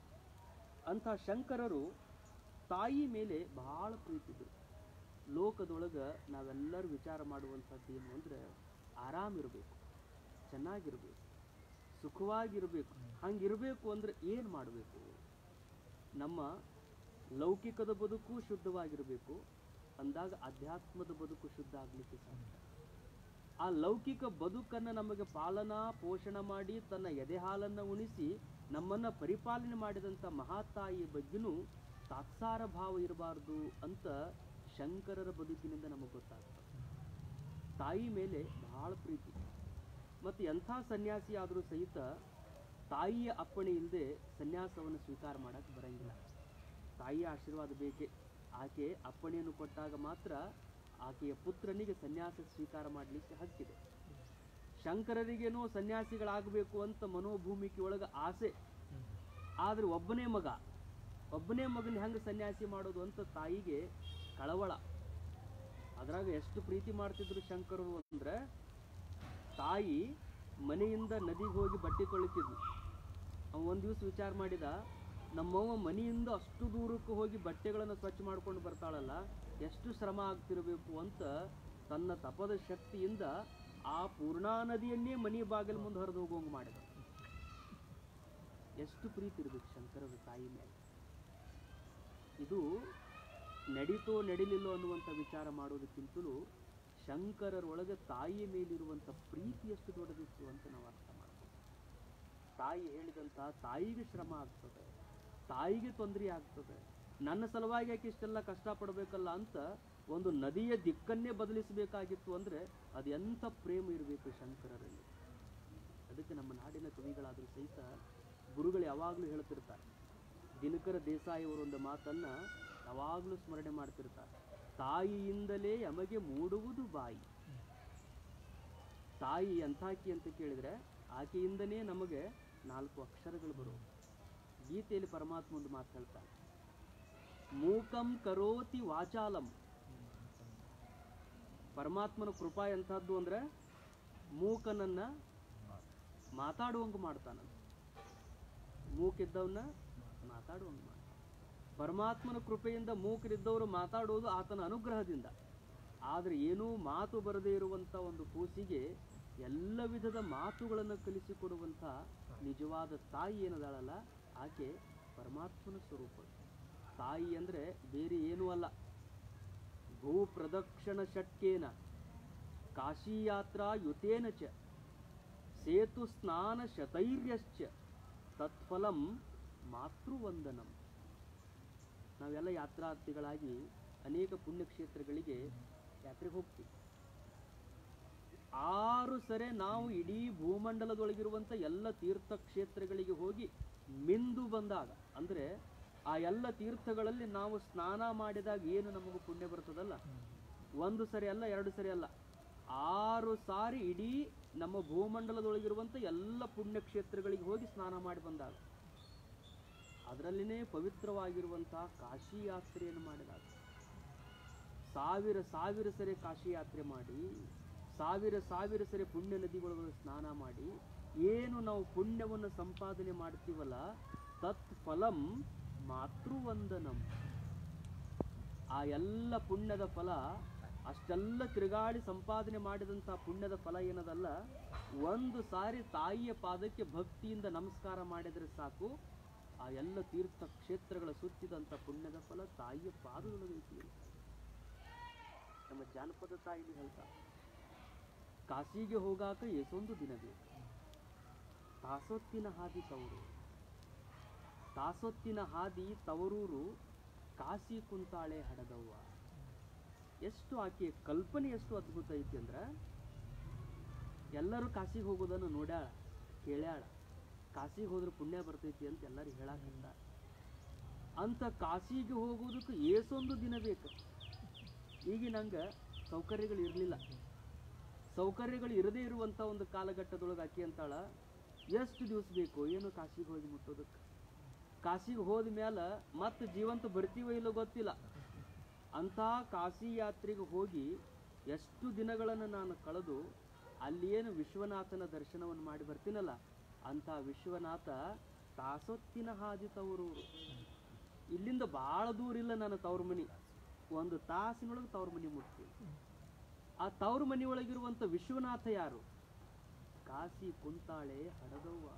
ಅಂಥ ಶಂಕರರು ತಾಯಿ ಮೇಲೆ ಬಹಳ ಪ್ರೀತಿದ್ರು ಲೋಕದೊಳಗೆ ನಾವೆಲ್ಲರೂ ವಿಚಾರ ಮಾಡುವಂಥದ್ದು ಏನು ಅಂದರೆ ಆರಾಮಿರಬೇಕು ಚೆನ್ನಾಗಿರಬೇಕು ಸುಖವಾಗಿರಬೇಕು ಹಂಗಿರಬೇಕು ಅಂದ್ರೆ ಏನು ಮಾಡಬೇಕು ನಮ್ಮ ಲೌಕಿಕದ ಬದುಕು ಶುದ್ಧವಾಗಿರಬೇಕು ಅಂದಾಗ ಅಧ್ಯಾತ್ಮದ ಬದುಕು ಶುದ್ಧ ಆಗಲಿಕ್ಕೆ ಸಾಧ್ಯ ಆ ಲೌಕಿಕ ಬದುಕನ್ನು ನಮಗೆ ಪಾಲನಾ ಪೋಷಣ ಮಾಡಿ ತನ್ನ ಎದೆ ಹಾಲನ್ನು ಉಣಿಸಿ ನಮ್ಮನ್ನ ಪರಿಪಾಲನೆ ಮಾಡಿದಂಥ ಮಹಾತಾಯಿಯ ಬಗ್ಗೆನೂ ತಾತ್ಸಾರ ಭಾವ ಇರಬಾರ್ದು ಅಂತ ಶಂಕರರ ಬದುಕಿನಿಂದ ನಮಗೆ ಗೊತ್ತಾಗ್ತದೆ ತಾಯಿ ಮೇಲೆ ಬಹಳ ಪ್ರೀತಿ ಮತ್ತು ಎಂಥ ಸನ್ಯಾಸಿ ಆದರೂ ಸಹಿತ ತಾಯಿಯ ಅಪ್ಪಣೆ ಇಲ್ಲದೆ ಸನ್ಯಾಸವನ್ನು ಸ್ವೀಕಾರ ಮಾಡಕ್ಕೆ ಬರಂಗಿಲ್ಲ ತಾಯಿಯ ಆಶೀರ್ವಾದ ಬೇಕೇ ಆಕೆ ಅಪ್ಪಣೆಯನ್ನು ಕೊಟ್ಟಾಗ ಮಾತ್ರ ಆಕೆಯ ಪುತ್ರನಿಗೆ ಸನ್ಯಾಸ ಸ್ವೀಕಾರ ಮಾಡಲಿಕ್ಕೆ ಹಕ್ಕಿದೆ ಶಂಕರರಿಗೇನೋ ಸನ್ಯಾಸಿಗಳಾಗಬೇಕು ಅಂತ ಮನೋಭೂಮಿಕೆ ಒಳಗೆ ಆಸೆ ಆದ್ರೆ ಒಬ್ಬನೇ ಮಗ ಒಬ್ಬನೇ ಮಗನ ಹೆಂಗೆ ಸನ್ಯಾಸಿ ಮಾಡೋದು ಅಂತ ತಾಯಿಗೆ ಕಳವಳ ಅದ್ರಾಗ ಎಷ್ಟು ಪ್ರೀತಿ ಮಾಡ್ತಿದ್ರು ಶಂಕರರು ಅಂದ್ರೆ ತಾಯಿ ಮನೆಯಿಂದ ನದಿಗೆ ಹೋಗಿ ಬಟ್ಟೆ ತೊಳಿತಿದ್ಲು ಅವ ಒಂದು ದಿವಸ ವಿಚಾರ ಮಾಡಿದ ನಮ್ಮವ್ವ ಮನೆಯಿಂದ ಅಷ್ಟು ದೂರಕ್ಕೆ ಹೋಗಿ ಬಟ್ಟೆಗಳನ್ನು ಸ್ವಚ್ಛ ಮಾಡ್ಕೊಂಡು ಬರ್ತಾಳಲ್ಲ ಎಷ್ಟು ಶ್ರಮ ಆಗ್ತಿರಬೇಕು ಅಂತ ತನ್ನ ತಪದ ಶಕ್ತಿಯಿಂದ ಆ ಪೂರ್ಣಾ ನದಿಯನ್ನೇ ಮನೆ ಬಾಗಿಲು ಮುಂದೆ ಹರಿದು ಹೋಗೋಂಗೆ ಮಾಡಿದ ಎಷ್ಟು ಪ್ರೀತಿ ಇರಬೇಕು ಶಂಕರರ ತಾಯಿ ಮೇಲೆ ಇದು ನಡೀತೋ ನಡಿಲಿಲ್ಲೋ ಅನ್ನುವಂಥ ವಿಚಾರ ಮಾಡೋದಕ್ಕಿಂತಲೂ ಶಂಕರರೊಳಗೆ ತಾಯಿಯ ಮೇಲಿರುವಂಥ ಪ್ರೀತಿ ಎಷ್ಟು ದೊಡ್ಡದಿತ್ತು ಅಂತ ನಾವು ಅರ್ಥ ಮಾಡ್ತೀವಿ ತಾಯಿ ಹೇಳಿದಂಥ ತಾಯಿಗೆ ಶ್ರಮ ಆಗ್ತದೆ ತಾಯಿಗೆ ತೊಂದರೆ ಆಗ್ತದೆ ನನ್ನ ಸಲುವಾಗಿ ಯಾಕೆ ಇಷ್ಟೆಲ್ಲ ಕಷ್ಟಪಡಬೇಕಲ್ಲ ಅಂತ ಒಂದು ನದಿಯ ದಿಕ್ಕನ್ನೇ ಬದಲಿಸಬೇಕಾಗಿತ್ತು ಅಂದರೆ ಅದು ಎಂಥ ಪ್ರೇಮ ಇರಬೇಕು ಶಂಕರರಲ್ಲಿ ಅದಕ್ಕೆ ನಮ್ಮ ನಾಡಿನ ಕವಿಗಳಾದರೂ ಸಹಿತ ಗುರುಗಳು ಯಾವಾಗಲೂ ಹೇಳ್ತಿರ್ತಾರೆ ದಿನಕರ ದೇಸಾಯಿ ಅವರು ಒಂದು ಮಾತನ್ನ ಯಾವಾಗಲೂ ಸ್ಮರಣೆ ಮಾಡ್ತಿರ್ತಾರೆ ತಾಯಿಯಿಂದಲೇ ಯಮಗೆ ಮೂಡುವುದು ಬಾಯಿ ತಾಯಿ ಎಂಥಾಕಿ ಅಂತ ಕೇಳಿದ್ರೆ ಆಕೆಯಿಂದನೇ ನಮಗೆ ನಾಲ್ಕು ಅಕ್ಷರಗಳು ಬರುವು ಗೀತೆಯಲ್ಲಿ ಪರಮಾತ್ಮ ಒಂದು ಮಾತು ಹೇಳ್ತಾನೆ ಮೂಕಂ ಕರೋತಿ ವಾಚಾಲಂ ಪರಮಾತ್ಮನ ಕೃಪಾ ಎಂಥದ್ದು ಅಂದ್ರೆ ಮೂಕನನ್ನ ಮಾತಾಡುವಂಗೆ ಮಾಡ್ತಾನಂತ ಮೂಕಿದ್ದವನ್ನ ಮಾತಾಡುವಂಗೆ ಮಾಡ್ತಾನೆ ಪರಮಾತ್ಮನ ಕೃಪೆಯಿಂದ ಮೂಕರಿದ್ದವರು ಮಾತಾಡುವುದು ಆತನ ಅನುಗ್ರಹದಿಂದ ಆದರೆ ಏನೂ ಮಾತು ಬರದೇ ಇರುವಂಥ ಒಂದು ಕೂಸಿಗೆ ಎಲ್ಲ ವಿಧದ ಮಾತುಗಳನ್ನು ಕಲಿಸಿಕೊಡುವಂಥ ನಿಜವಾದ ತಾಯಿ ಏನದಾಳಲ್ಲ ಆಕೆ ಪರಮಾತ್ಮನ ಸ್ವರೂಪ ತಾಯಿ ಅಂದರೆ ಬೇರೆ ಏನೂ ಅಲ್ಲ ಭೂ ಪ್ರದಕ್ಷಿಣ ಷಟ್ಕೇನ ಕಾಶಿಯಾತ್ರಾ ಯುತೇನ ಚ ಸೇತು ಸ್ನಾನ ಶತೈರ್ಯಶ್ಚ ತತ್ಫಲಂ ಮಾತೃವಂದನಂ ನಾವೆಲ್ಲ ಯಾತ್ರಾರ್ಥಿಗಳಾಗಿ ಅನೇಕ ಪುಣ್ಯಕ್ಷೇತ್ರಗಳಿಗೆ ಯಾತ್ರೆಗೆ ಹೋಗ್ತೀವಿ ಆರು ಸರೆ ನಾವು ಇಡೀ ಭೂಮಂಡಲದೊಳಗಿರುವಂಥ ಎಲ್ಲ ತೀರ್ಥಕ್ಷೇತ್ರಗಳಿಗೆ ಹೋಗಿ ಮಿಂದು ಬಂದಾಗ ಅಂದರೆ ಆ ಎಲ್ಲ ತೀರ್ಥಗಳಲ್ಲಿ ನಾವು ಸ್ನಾನ ಮಾಡಿದಾಗ ಏನು ನಮಗೆ ಪುಣ್ಯ ಬರ್ತದಲ್ಲ ಒಂದು ಸರಿ ಅಲ್ಲ ಎರಡು ಸರಿ ಅಲ್ಲ ಆರು ಸಾರಿ ಇಡೀ ನಮ್ಮ ಭೂಮಂಡಲದೊಳಗಿರುವಂಥ ಎಲ್ಲ ಪುಣ್ಯಕ್ಷೇತ್ರಗಳಿಗೆ ಹೋಗಿ ಸ್ನಾನ ಮಾಡಿ ಬಂದಾಗ ಅದರಲ್ಲಿನೇ ಪವಿತ್ರವಾಗಿರುವಂತಹ ಕಾಶಿ ಯಾತ್ರೆಯನ್ನು ಮಾಡಿದಾಗ ಸಾವಿರ ಸಾವಿರ ಸರಿ ಕಾಶಿ ಯಾತ್ರೆ ಮಾಡಿ ಸಾವಿರ ಸಾವಿರ ಸರಿ ಪುಣ್ಯ ನದಿಗಳೊಳಗೆ ಸ್ನಾನ ಮಾಡಿ ಏನು ನಾವು ಪುಣ್ಯವನ್ನು ಸಂಪಾದನೆ ಮಾಡ್ತೀವಲ್ಲ ತತ್ ಫಲಂ ಮಾತೃವಂದನಂ ಆ ಎಲ್ಲ ಪುಣ್ಯದ ಫಲ ಅಷ್ಟೆಲ್ಲ ತಿರುಗಾಡಿ ಸಂಪಾದನೆ ಮಾಡಿದಂಥ ಪುಣ್ಯದ ಫಲ ಏನದಲ್ಲ ಒಂದು ಸಾರಿ ತಾಯಿಯ ಪಾದಕ್ಕೆ ಭಕ್ತಿಯಿಂದ ನಮಸ್ಕಾರ ಮಾಡಿದರೆ ಸಾಕು ಆ ಎಲ್ಲ ತೀರ್ಥ ಕ್ಷೇತ್ರಗಳ ಸುತ್ತಿದಂಥ ಪುಣ್ಯದ ಫಲ ತಾಯಿಯ ಪಾದದೊಳಗೈತಿ ನಮ್ಮ ಜಾನಪದ ತಾಯಿಲಿ ಹೇಳ್ತಾರೆ ಕಾಶಿಗೆ ಹೋಗಾಕ ಎಷ್ಟೊಂದು ದಿನ ಬೇಕು ತಾಸೊತ್ತಿನ ಹಾದಿ ತವರು ತಾಸೊತ್ತಿನ ಹಾದಿ ತವರೂರು ಕಾಶಿ ಕುಂತಾಳೆ ಹಡದವ್ವ ಎಷ್ಟು ಆಕೆ ಕಲ್ಪನೆ ಎಷ್ಟು ಅದ್ಭುತ ಐತಿ ಅಂದ್ರೆ ಎಲ್ಲರೂ ಕಾಶಿಗೆ ಹೋಗೋದನ್ನು ನೋಡ್ಯಾಳ ಕೇಳ್ಯಾಳ ಕಾಶಿಗೆ ಹೋದ್ರೆ ಪುಣ್ಯ ಬರ್ತೈತಿ ಅಂತ ಎಲ್ಲರೂ ಹೇಳಾಕಂತ ಅಂತ ಕಾಶಿಗೆ ಹೋಗೋದಕ್ಕೆ ಏಸೊಂದು ದಿನ ಬೇಕು ಈಗ ನಂಗೆ ಸೌಕರ್ಯಗಳು ಇರಲಿಲ್ಲ ಸೌಕರ್ಯಗಳು ಇರದೇ ಇರುವಂಥ ಒಂದು ಕಾಲಘಟ್ಟದೊಳಗೆ ಆಕೆ ಅಂತಾಳ ಎಷ್ಟು ದಿವಸ ಬೇಕು ಏನು ಕಾಶಿಗೆ ಹೋಗಿ ಮುಟ್ಟೋದಕ್ಕೆ ಕಾಶಿಗೆ ಹೋದ ಮೇಲೆ ಮತ್ತೆ ಜೀವಂತ ಬರ್ತೀವೋ ಇಲ್ಲೋ ಗೊತ್ತಿಲ್ಲ ಅಂಥ ಕಾಶಿ ಯಾತ್ರೆಗೆ ಹೋಗಿ ಎಷ್ಟು ದಿನಗಳನ್ನು ನಾನು ಕಳೆದು ಅಲ್ಲಿ ಏನು ವಿಶ್ವನಾಥನ ದರ್ಶನವನ್ನು ಮಾಡಿ ಬರ್ತೀನಲ್ಲ ಅಂಥ ವಿಶ್ವನಾಥ ತಾಸೊತ್ತಿನ ಹಾದಿ ತವರೂರು ಇಲ್ಲಿಂದ ಭಾಳ ದೂರ ಇಲ್ಲ ನನ್ನ ತವ್ರ ಮನಿ ಒಂದು ತಾಸಿನೊಳಗೆ ತವ್ರ ಮನಿ ಮುಟ್ತೀನಿ ಆ ತವ್ರ ಮನೆಯೊಳಗಿರುವಂಥ ವಿಶ್ವನಾಥ ಯಾರು ಕಾಶಿ ಕುಂತಾಳೆ ಹಡದವ್ವ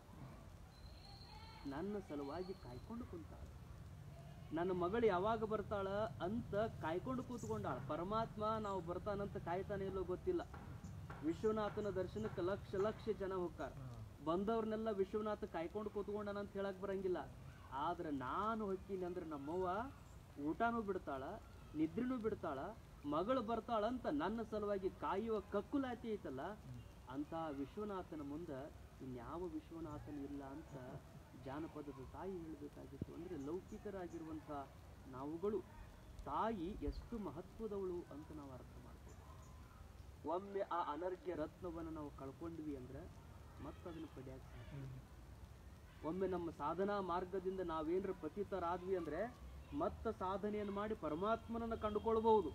ನನ್ನ ಸಲುವಾಗಿ ಕಾಯ್ಕೊಂಡು ಕುಂತಾಳ ನನ್ನ ಮಗಳು ಯಾವಾಗ ಬರ್ತಾಳ ಅಂತ ಕಾಯ್ಕೊಂಡು ಕೂತ್ಕೊಂಡಾಳ ಪರಮಾತ್ಮ ನಾವು ಬರ್ತಾನಂತ ಕಾಯ್ತಾನೆ ಇಲ್ಲೋ ಗೊತ್ತಿಲ್ಲ ವಿಶ್ವನಾಥನ ದರ್ಶನಕ್ಕೆ ಲಕ್ಷ ಲಕ್ಷ ಜನ ಹೋಗ್ತಾರ ಬಂದವ್ರನ್ನೆಲ್ಲ ವಿಶ್ವನಾಥ ಕಾಯ್ಕೊಂಡು ಕೂತ್ಕೊಂಡಾನ ಅಂತ ಹೇಳಕ್ ಬರಂಗಿಲ್ಲ ಆದ್ರೆ ನಾನು ಹೊಕ್ಕೀನಿ ಅಂದ್ರೆ ನಮ್ಮವ್ವ ಊಟನೂ ಬಿಡ್ತಾಳ ನಿದ್ರೆನೂ ಬಿಡ್ತಾಳ ಮಗಳು ಬರ್ತಾಳ ಅಂತ ನನ್ನ ಸಲುವಾಗಿ ಕಾಯುವ ಕಕ್ಕುಲಾತಿ ಐತಲ್ಲ ಅಂತ ವಿಶ್ವನಾಥನ ಮುಂದೆ ಇನ್ಯಾವ ವಿಶ್ವನಾಥನ ಇಲ್ಲ ಅಂತ ಜಾನಪದದ ತಾಯಿ ಹೇಳಬೇಕಾಗಿತ್ತು ಅಂದರೆ ಲೌಕಿಕರಾಗಿರುವಂಥ ನಾವುಗಳು ತಾಯಿ ಎಷ್ಟು ಮಹತ್ವದವಳು ಅಂತ ನಾವು ಅರ್ಥ ಮಾಡ್ಬೋದು ಒಮ್ಮೆ ಆ ಅನರ್ಘ್ಯ ರತ್ನವನ್ನು ನಾವು ಕಳ್ಕೊಂಡ್ವಿ ಅಂದ್ರೆ ಮತ್ತೆ ಅದನ್ನು ಪಡೆಯಕ್ಕೆ ಸಾಧ್ಯ ಇಲ್ಲ. ಒಮ್ಮೆ ನಮ್ಮ ಸಾಧನಾ ಮಾರ್ಗದಿಂದ ನಾವೇನರ ಪತಿತರಾದ್ವಿ ಅಂದ್ರೆ ಮತ್ತೆ ಸಾಧನೆಯನ್ನು ಮಾಡಿ ಪರಮಾತ್ಮನನ್ನು ಕಂಡುಕೊಳ್ಬಹುದು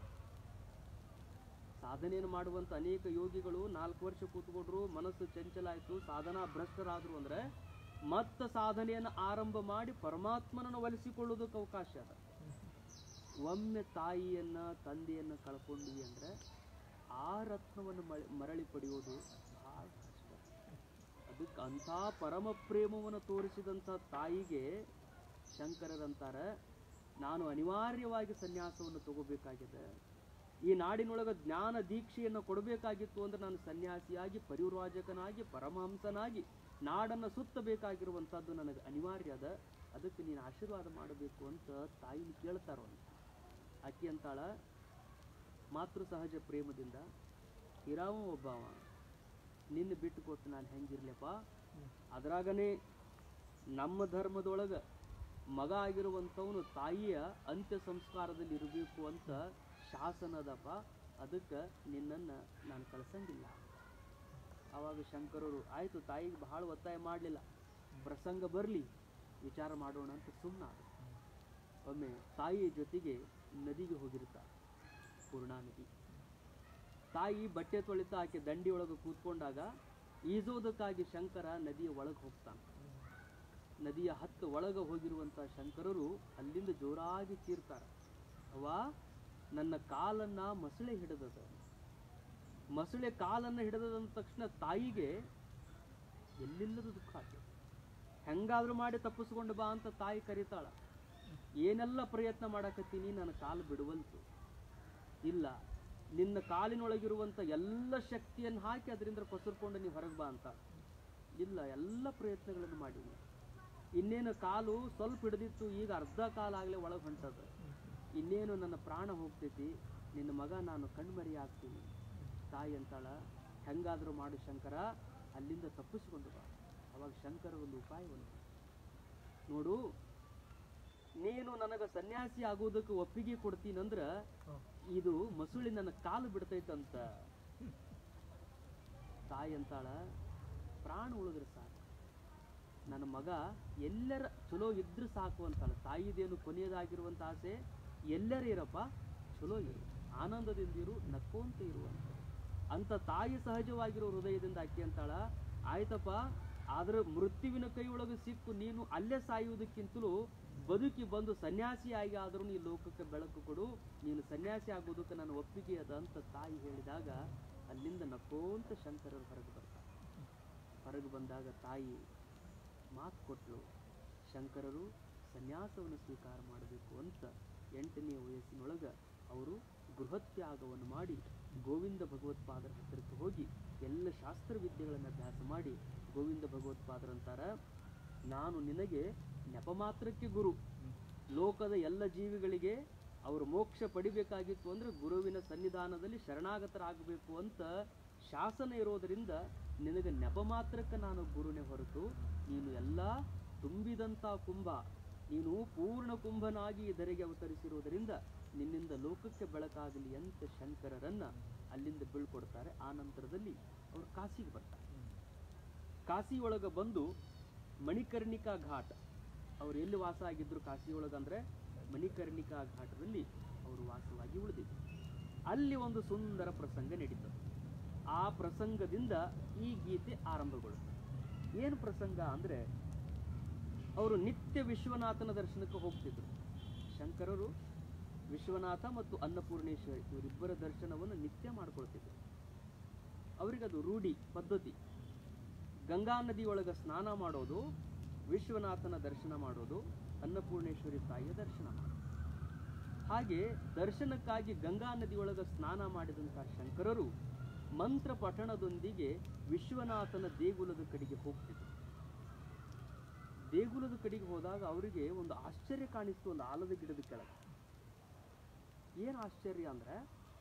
ಸಾಧನೆಯನ್ನು ಮಾಡುವಂತ ಅನೇಕ ಯೋಗಿಗಳು ನಾಲ್ಕು ವರ್ಷ ಕೂತ್ಕೊಂಡ್ರು ಮನಸ್ಸು ಚಂಚಲ ಆಯ್ತು ಸಾಧನಾ ಭ್ರಷ್ಟರಾದ್ರು ಅಂದ್ರೆ ಮತ್ತೆ ಸಾಧನೆಯನ್ನು ಆರಂಭ ಮಾಡಿ ಪರಮಾತ್ಮನನ್ನು ಒಲಿಸಿಕೊಳ್ಳೋದಕ್ಕೆ ಅವಕಾಶ ಅದ ಒಮ್ಮೆ ತಾಯಿಯನ್ನ ತಂದೆಯನ್ನ ಕಳ್ಕೊಂಡ್ವಿ ಅಂದ್ರೆ ಆ ರತ್ನವನ್ನು ಮಳೆ ಮರಳಿ ಪಡೆಯೋದು ಬಹಳ ಕಷ್ಟ ಅದಕ್ಕೆ ಅಂಥ ಪರಮ ಪ್ರೇಮವನ್ನು ತೋರಿಸಿದಂಥ ತಾಯಿಗೆ ಶಂಕರರಂತಾರೆ ನಾನು ಅನಿವಾರ್ಯವಾಗಿ ಸನ್ಯಾಸವನ್ನು ತಗೋಬೇಕಾಗಿದೆ ಈ ನಾಡಿನೊಳಗೆ ಜ್ಞಾನ ದೀಕ್ಷೆಯನ್ನು ಕೊಡಬೇಕಾಗಿತ್ತು ಅಂದ್ರೆ ನಾನು ಸನ್ಯಾಸಿಯಾಗಿ ಪರಿವ್ರಾಜಕನಾಗಿ ಪರಮಹಂಸನಾಗಿ ನಾಡನ್ನು ಸುತ್ತಬೇಕಾಗಿರುವಂಥದ್ದು ನನಗೆ ಅನಿವಾರ್ಯ ಅದ ಅದಕ್ಕೆ ನೀನು ಆಶೀರ್ವಾದ ಮಾಡಬೇಕು ಅಂತ ತಾಯಿನ ಕೇಳ್ತಾರೋ ಆಕೆ ಅಂತಾಳ ಮಾತೃ ಸಹಜ ಪ್ರೇಮದಿಂದ ಇರಾವ ಒಬ್ಬವ ನಿನ್ನ ಬಿಟ್ಟು ಕೊಟ್ಟು ನಾನು ಹೆಂಗಿರ್ಲಪ್ಪ ಅದ್ರಾಗನೇ ನಮ್ಮ ಧರ್ಮದೊಳಗೆ ಮಗ ಆಗಿರುವಂಥವನು ತಾಯಿಯ ಅಂತ್ಯ ಸಂಸ್ಕಾರದಲ್ಲಿ ಇರಬೇಕು ಅಂತ ಶಾಸನ ಅದಪ್ಪ ಅದಕ್ಕೆ ನಿನ್ನನ್ನು ನಾನು ಕಳ್ಸಂಗಿಲ್ಲ ಆವಾಗ ಶಂಕರರು ಆಯಿತು ತಾಯಿಗೆ ಬಹಳ ಒತ್ತಾಯ ಮಾಡಲಿಲ್ಲ ಪ್ರಸಂಗ ಬರಲಿ ವಿಚಾರ ಮಾಡೋಣ ಅಂತ ಸುಮ್ಮನಾದ ಒಮ್ಮೆ ತಾಯಿಯ ಜೊತೆಗೆ ನದಿಗೆ ಹೋಗಿರ್ತಾರೆ ಪೂರ್ಣಾ ನದಿ ತಾಯಿ ಬಟ್ಟೆ ತೊಳಿತಾ ಆಕೆ ದಂಡಿ ಒಳಗೆ ಕೂತ್ಕೊಂಡಾಗ ಈಜೋದಕ್ಕಾಗಿ ಶಂಕರ ನದಿಯ ಒಳಗೆ ಹೋಗ್ತಾನೆ ನದಿಯ ಹತ್ತು ಒಳಗೆ ಹೋಗಿರುವಂಥ ಶಂಕರರು ಅಲ್ಲಿಂದ ಜೋರಾಗಿ ಚೀರ್ತಾರೆ ಅವ್ವ ನನ್ನ ಕಾಲನ್ನ ಮಸಳೆ ಹಿಡಿದದ ಮೊಸಳೆ ಕಾಲನ್ನು ಹಿಡಿದ ತಕ್ಷಣ ತಾಯಿಗೆ ಎಲ್ಲಿಲ್ಲದ ದುಃಖ ಆಯ್ತು ಹೆಂಗಾದ್ರೂ ಮಾಡಿ ತಪ್ಪಿಸ್ಕೊಂಡು ಬಾ ಅಂತ ತಾಯಿ ಕರೀತಾಳ ಏನೆಲ್ಲ ಪ್ರಯತ್ನ ಮಾಡಕತ್ತೀನಿ ನನ್ನ ಕಾಲು ಬಿಡುವಲ್ತು ಇಲ್ಲ ನಿನ್ನ ಕಾಲಿನೊಳಗಿರುವಂಥ ಎಲ್ಲ ಶಕ್ತಿಯನ್ನು ಹಾಕಿ ಅದರಿಂದ ಕೊಸರ್ಕೊಂಡು ನೀವು ಹೊರಗೆ ಬಾ ಅಂತ ಇಲ್ಲ ಎಲ್ಲ ಪ್ರಯತ್ನಗಳನ್ನು ಮಾಡೀನಿ ಇನ್ನೇನು ಕಾಲು ಸ್ವಲ್ಪ ಹಿಡಿದಿತ್ತು ಈಗ ಅರ್ಧ ಕಾಲಾಗಲೇ ಒಳಗೆ ಹೊಂಟದ ಇನ್ನೇನು ನನ್ನ ಪ್ರಾಣ ಹೋಗ್ತೈತಿ ನಿನ್ನ ಮಗ ನಾನು ಕಣ್ಮರಿ ಆಗ್ತೀನಿ ತಾಯಿ ಅಂತಾಳ ಹೆಂಗಾದರೂ ಮಾಡು ಶಂಕರ ಅಲ್ಲಿಂದ ತಪ್ಪಿಸ್ಕೊಂಡು ಬಾ ಅವಾಗ ಶಂಕರ ಒಂದು ಉಪಾಯವನ್ನು ನೋಡು ನೀನು ನನಗೆ ಸನ್ಯಾಸಿ ಆಗುವುದಕ್ಕೆ ಒಪ್ಪಿಗೆ ಕೊಡ್ತೀನಂದ್ರ ಇದು ಮಸುಳಿ ನನ್ನ ಕಾಲು ಬಿಡ್ತೈತಂತ ತಾಯಿ ಅಂತಾಳ ಪ್ರಾಣ ಉಳಿದ್ರೆ ಸಾಕು ನನ್ನ ಮಗ ಎಲ್ಲರ ಚಲೋ ಇದ್ರೆ ಸಾಕು ಅಂತಾಳ ತಾಯಿದೇನು ಕೊನೆಯದಾಗಿರುವಂತ ಆಸೆ ಎಲ್ಲರ ಇರಪ್ಪ ಚಲೋ ಇರು ಆನಂದದಿಂದ ಇರು ನಕ್ಕೋಂತ ಇರು ಅಂತ ಅಂತ ತಾಯಿ ಸಹಜವಾಗಿರೋ ಹೃದಯದಿಂದ ಅಕ್ಕಿ ಅಂತಾಳ ಆಯ್ತಪ್ಪ ಆದ್ರೆ ಮೃತ್ಯುವಿನ ಕೈ ಒಳಗೆ ಸಿಕ್ಕು ನೀನು ಅಲ್ಲೇ ಸಾಯುವುದಕ್ಕಿಂತಲೂ ಬದುಕಿ ಬಂದು ಸನ್ಯಾಸಿಯಾಗಿ ಆದರೂ ಈ ಲೋಕಕ್ಕೆ ಬೆಳಕು ಕೊಡು ನೀನು ಸನ್ಯಾಸಿ ಆಗೋದಕ್ಕೆ ನಾನು ಒಪ್ಪಿಗೆ ಅದ ಅಂತ ತಾಯಿ ಹೇಳಿದಾಗ ಅಲ್ಲಿಂದ ನಕ್ಕೋಂತ ಶಂಕರರು ಹೊರಗೆ ಬರ್ತಾರೆ ಹೊರಗೆ ಬಂದಾಗ ತಾಯಿ ಮಾತು ಕೊಟ್ಟಳು ಶಂಕರರು ಸನ್ಯಾಸವನ್ನು ಸ್ವೀಕಾರ ಮಾಡಬೇಕು ಅಂತ ಎಂಟನೆಯ ವಯಸ್ಸಿನೊಳಗೆ ಅವರು ಗೃಹತ್ಯಾಗವನ್ನು ಮಾಡಿ ಗೋವಿಂದ ಭಗವತ್ಪಾದರ ಹತ್ತಿರಕ್ಕೆ ಹೋಗಿ ಎಲ್ಲ ಶಾಸ್ತ್ರ ವಿದ್ಯೆಗಳನ್ನು ಅಭ್ಯಾಸ ಮಾಡಿ ಗೋವಿಂದ ಭಗವತ್ಪಾದರಂತಾರ ನಾನು ನಿನಗೆ ನೆಪ ಮಾತ್ರಕ್ಕೆ ಗುರು ಲೋಕದ ಎಲ್ಲ ಜೀವಿಗಳಿಗೆ ಅವರು ಮೋಕ್ಷ ಪಡಿಬೇಕಾಗಿತ್ತು ಅಂದ್ರೆ ಗುರುವಿನ ಸನ್ನಿಧಾನದಲ್ಲಿ ಶರಣಾಗತರಾಗಬೇಕು ಅಂತ ಶಾಸನ ಇರೋದರಿಂದ ನಿನಗೆ ನೆಪ ಮಾತ್ರಕ್ಕೆ ನಾನು ಗುರುನೇ ಹೊರತು ನೀನು ಎಲ್ಲ ತುಂಬಿದಂಥ ಕುಂಭ ನೀನು ಪೂರ್ಣ ಕುಂಭನಾಗಿ ಇದರಿಗೆ ಅವತರಿಸಿರುವುದರಿಂದ ನಿನ್ನಿಂದ ಲೋಕಕ್ಕೆ ಬೆಳಕಾಗಲಿ ಅಂತ ಶಂಕರರನ್ನ ಅಲ್ಲಿಂದ ಬೀಳ್ಕೊಡ್ತಾರೆ ಆ ನಂತರದಲ್ಲಿ ಅವರು ಕಾಶಿಗೆ ಬರ್ತಾರೆ ಕಾಶಿ ಒಳಗೆ ಬಂದು ಮಣಿಕರ್ಣಿಕಾ ಘಾಟ್ ಅವ್ರು ಎಲ್ಲಿ ವಾಸ ಆಗಿದ್ರು ಕಾಶಿ ಒಳಗಂದ್ರೆ ಮಣಿಕರ್ಣಿಕಾ ಘಾಟದಲ್ಲಿ ಅವರು ವಾಸವಾಗಿ ಉಳಿದಿದ್ರು ಅಲ್ಲಿ ಒಂದು ಸುಂದರ ಪ್ರಸಂಗ ನಡೀತು ಆ ಪ್ರಸಂಗದಿಂದ ಈ ಗೀತೆ ಆರಂಭಗೊಳ್ಳುತ್ತೆ ಏನು ಪ್ರಸಂಗ ಅಂದ್ರೆ ಅವರು ನಿತ್ಯ ವಿಶ್ವನಾಥನ ದರ್ಶನಕ್ಕೆ ಹೋಗ್ತಿದ್ರು ಶಂಕರರು ವಿಶ್ವನಾಥ ಮತ್ತು ಅನ್ನಪೂರ್ಣೇಶ್ವರಿ ಇವರಿಬ್ಬರ ದರ್ಶನವನ್ನು ನಿತ್ಯ ಮಾಡ್ಕೊಳ್ತಿದ್ರು ಅವರಿಗದು ರೂಢಿ ಪದ್ಧತಿ ಗಂಗಾ ನದಿಯೊಳಗೆ ಸ್ನಾನ ಮಾಡೋದು ವಿಶ್ವನಾಥನ ದರ್ಶನ ಮಾಡೋದು ಅನ್ನಪೂರ್ಣೇಶ್ವರಿ ತಾಯಿಯ ದರ್ಶನ ಮಾಡೋದು ಹಾಗೆ ದರ್ಶನಕ್ಕಾಗಿ ಗಂಗಾ ನದಿಯೊಳಗೆ ಸ್ನಾನ ಮಾಡಿದಂಥ ಶಂಕರರು ಮಂತ್ರ ಪಠಣದೊಂದಿಗೆ ವಿಶ್ವನಾಥನ ದೇಗುಲದ ಕಡೆಗೆ ಹೋಗ್ತಿದ್ರು ದೇಗುಲದ ಕಡೆಗೆ ಹೋದಾಗ ಅವರಿಗೆ ಒಂದು ಆಶ್ಚರ್ಯ ಕಾಣಿಸ್ತು ಒಂದು ಆಲದ ಗಿಡದ ಕೆಳಗೆ ಏನು ಆಶ್ಚರ್ಯ ಅಂದ್ರೆ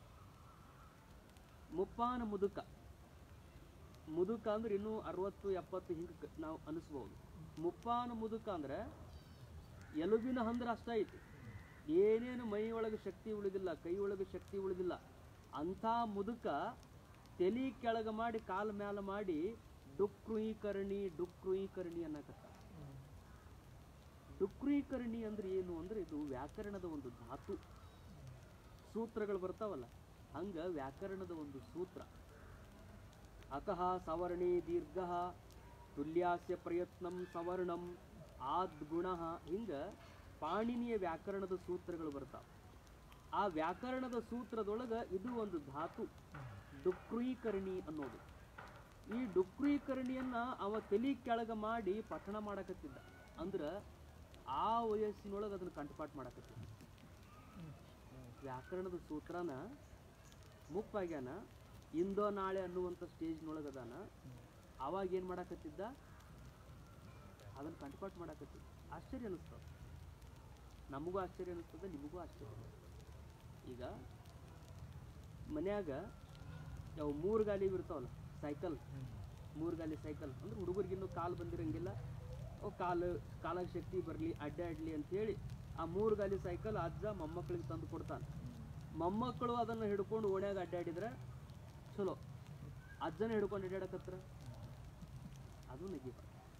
ಮುಪ್ಪಾನ ಮುದುಕ ಮುದುಕ ಅಂದ್ರೆ ಇನ್ನೂ ಅರವತ್ತು ಎಪ್ಪತ್ತು ಹಿಂಗೆ ನಾವು ಅನಿಸ್ಬೋದು ಮುಪ್ಪಾನ ಮುದುಕ ಅಂದ್ರೆ ಎಲುಬಿನ ಹಂದ್ರ ಅಷ್ಟ ಐತಿ ಏನೇನು ಮೈ ಒಳಗೆ ಶಕ್ತಿ ಉಳಿದಿಲ್ಲ ಕೈ ಒಳಗೆ ಶಕ್ತಿ ಉಳಿದಿಲ್ಲ ಅಂಥ ಮುದುಕ ತಲಿ ಕೆಳಗ ಮಾಡಿ ಕಾಲ ಮ್ಯಾಲ ಮಾಡಿ ಡುಕ್ರುಯೀಕರಣಿ ಡುಕ್ರುಯೀಕರಣಿ ಅನ್ನಕತ್ತ ಡುಕ್ರುಯೀಕರಣಿ ಅಂದ್ರೆ ಏನು ಅಂದ್ರೆ ಇದು ವ್ಯಾಕರಣದ ಒಂದು ಧಾತು ಸೂತ್ರಗಳು ಬರ್ತಾವಲ್ಲ ಹಂಗ ವ್ಯಾಕರಣದ ಒಂದು ಸೂತ್ರ ಅತಃ ಸವರ್ಣಿ ದೀರ್ಘ ತುಲ್ಯಾಸ್ಯ ಪ್ರಯತ್ನಂ ಸವರ್ಣಂ ಆದ್ಗುಣ ಹಿಂಗ ಪಾಣಿನಿಯ ವ್ಯಾಕರಣದ ಸೂತ್ರಗಳು ಬರ್ತಾವ ಆ ವ್ಯಾಕರಣದ ಸೂತ್ರದೊಳಗ ಇದು ಒಂದು ಧಾತು ಡುಕ್ರೀಕರಣಿ ಅನ್ನೋದು ಈ ಡುಕ್ರೀಕರಣಿಯನ್ನ ಅವ ತಲಿ ಕೆಳಗ ಮಾಡಿ ಪಠಣ ಮಾಡಕತ್ತಿದ್ದ ಅಂದ್ರ ಆ ವಯಸ್ಸಿನೊಳಗೆ ಅದನ್ನ ಕಂಠಪಾಠ ಮಾಡಕತ್ತಿದ್ದ ವ್ಯಾಕರಣದ ಸೂತ್ರನ ಮುಪ್ಪಾಗ್ಯಾನ ಇಂದೋ ನಾಳೆ ಅನ್ನುವಂಥ ಸ್ಟೇಜ್ನೊಳಗೆ ಅದಾನ ಅವಾಗ ಏನು ಮಾಡಕತ್ತಿದ್ದ ಅದನ್ನು ಕಂಠಪಾಠ ಮಾಡಕತ್ತಿದ್ದ ಆಶ್ಚರ್ಯ ಅನಿಸ್ತದ ನಮಗೂ ಆಶ್ಚರ್ಯ ಅನಿಸ್ತದೆ ನಿಮಗೂ ಆಶ್ಚರ್ಯ ಅನಿಸ್ತದೆ. ಈಗ ಮನ್ಯಾಗ ಯಾವ ಮೂರು ಗಾಲಿ ಇರ್ತಾವಲ್ಲ ಸೈಕಲ್ ಮೂರು ಗಾಲಿ ಸೈಕಲ್ ಅಂದ್ರೆ ಹುಡುಗರಿಗಿನ್ನೂ ಕಾಲು ಬಂದಿರಂಗಿಲ್ಲ ಅವು ಕಾಲು ಕಾಲಾಗ ಶಕ್ತಿ ಬರಲಿ ಅಡ್ಡಾಡ್ಲಿ ಅಂತೇಳಿ ಆ ಮೂರು ಗಾಲಿ ಸೈಕಲ್ ಅಜ್ಜ ಮೊಮ್ಮಕ್ಕಳಿಗೆ ತಂದು ಕೊಡ್ತಾನೆ ಮೊಮ್ಮಕ್ಕಳು ಅದನ್ನು ಹಿಡ್ಕೊಂಡು ಓಣ್ಯಾಗ ಅಡ್ಡಾಡಿದ್ರೆ ಚಲೋ ಅಜ್ಜನ ಹಿಡ್ಕೊಂಡು ಅಡ್ಡಾಡಕತ್ರ ಅದು ನಗಿ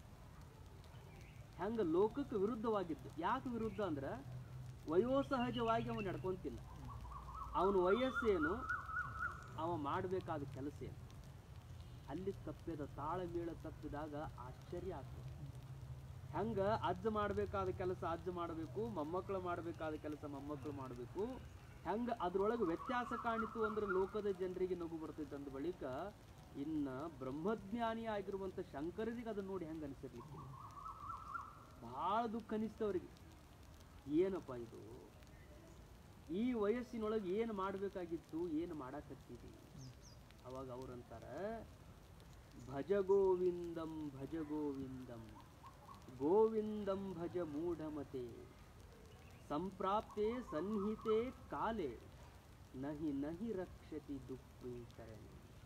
ಹೆಂಗ ಲೋಕಕ್ಕೆ ವಿರುದ್ಧವಾಗಿತ್ತು ಯಾಕೆ ವಿರುದ್ಧ ಅಂದ್ರೆ ವಯೋಸಹಜವಾಗಿ ಅವನು ನಡ್ಕೊಂತಿಲ್ಲ ಅವನ ವಯಸ್ಸೇನು ಅವ ಮಾಡಬೇಕಾದ ಕೆಲಸ ಏನು ಅಲ್ಲಿ ತಪ್ಪಿದ ತಾಳಮೇಳ ತಪ್ಪಿದಾಗ ಆಶ್ಚರ್ಯ ಆಗ್ತದೆ ಹೆಂಗ ಅಜ್ಜ ಮಾಡಬೇಕಾದ ಕೆಲಸ ಅಜ್ಜ ಮಾಡಬೇಕು ಮೊಮ್ಮಕ್ಕಳು ಮಾಡಬೇಕಾದ ಕೆಲಸ ಮೊಮ್ಮಕ್ಕಳು ಮಾಡಬೇಕು ಹೆಂಗ ಅದ್ರೊಳಗೆ ವ್ಯತ್ಯಾಸ ಕಾಣಿತು ಅಂದ್ರೆ ಲೋಕದ ಜನರಿಗೆ ನಗು ಬರ್ತೈತೆ ಅಂದ ಬಳಿಕ ಇನ್ನ ಬ್ರಹ್ಮಜ್ಞಾನಿ ಆಗಿರುವಂತ ಶಂಕರರಿಗೆ ಅದನ್ನ ನೋಡಿ ಹೆಂಗ ಅನಿಸಿರ್ಲಿಕ್ಕೆ ಬಹಳ ದುಃಖ ಅನಿಸ್ತವ್ರಿಗೆ ಏನಪ್ಪ ಇದು ಈ ವಯಸ್ಸಿನೊಳಗೆ ಏನು ಮಾಡಬೇಕಾಗಿತ್ತು ಏನು ಮಾಡಾಕತ್ತೀವಿ ಅವಾಗ ಅವ್ರಂತಾರ ಭಜ ಗೋವಿಂದಂ ಭಜ ಗೋವಿಂದಂ ಗೋವಿಂದಂ ಭಜ ಮೂಢಮತೆ ಸಂಪ್ರಾಪ್ತೆ ಸನ್ನಿಹಿತೆ ಕಾಲೆ ನಹಿ ನಹಿ ರಕ್ಷತಿ ದುಃಖೀಕರಣಿ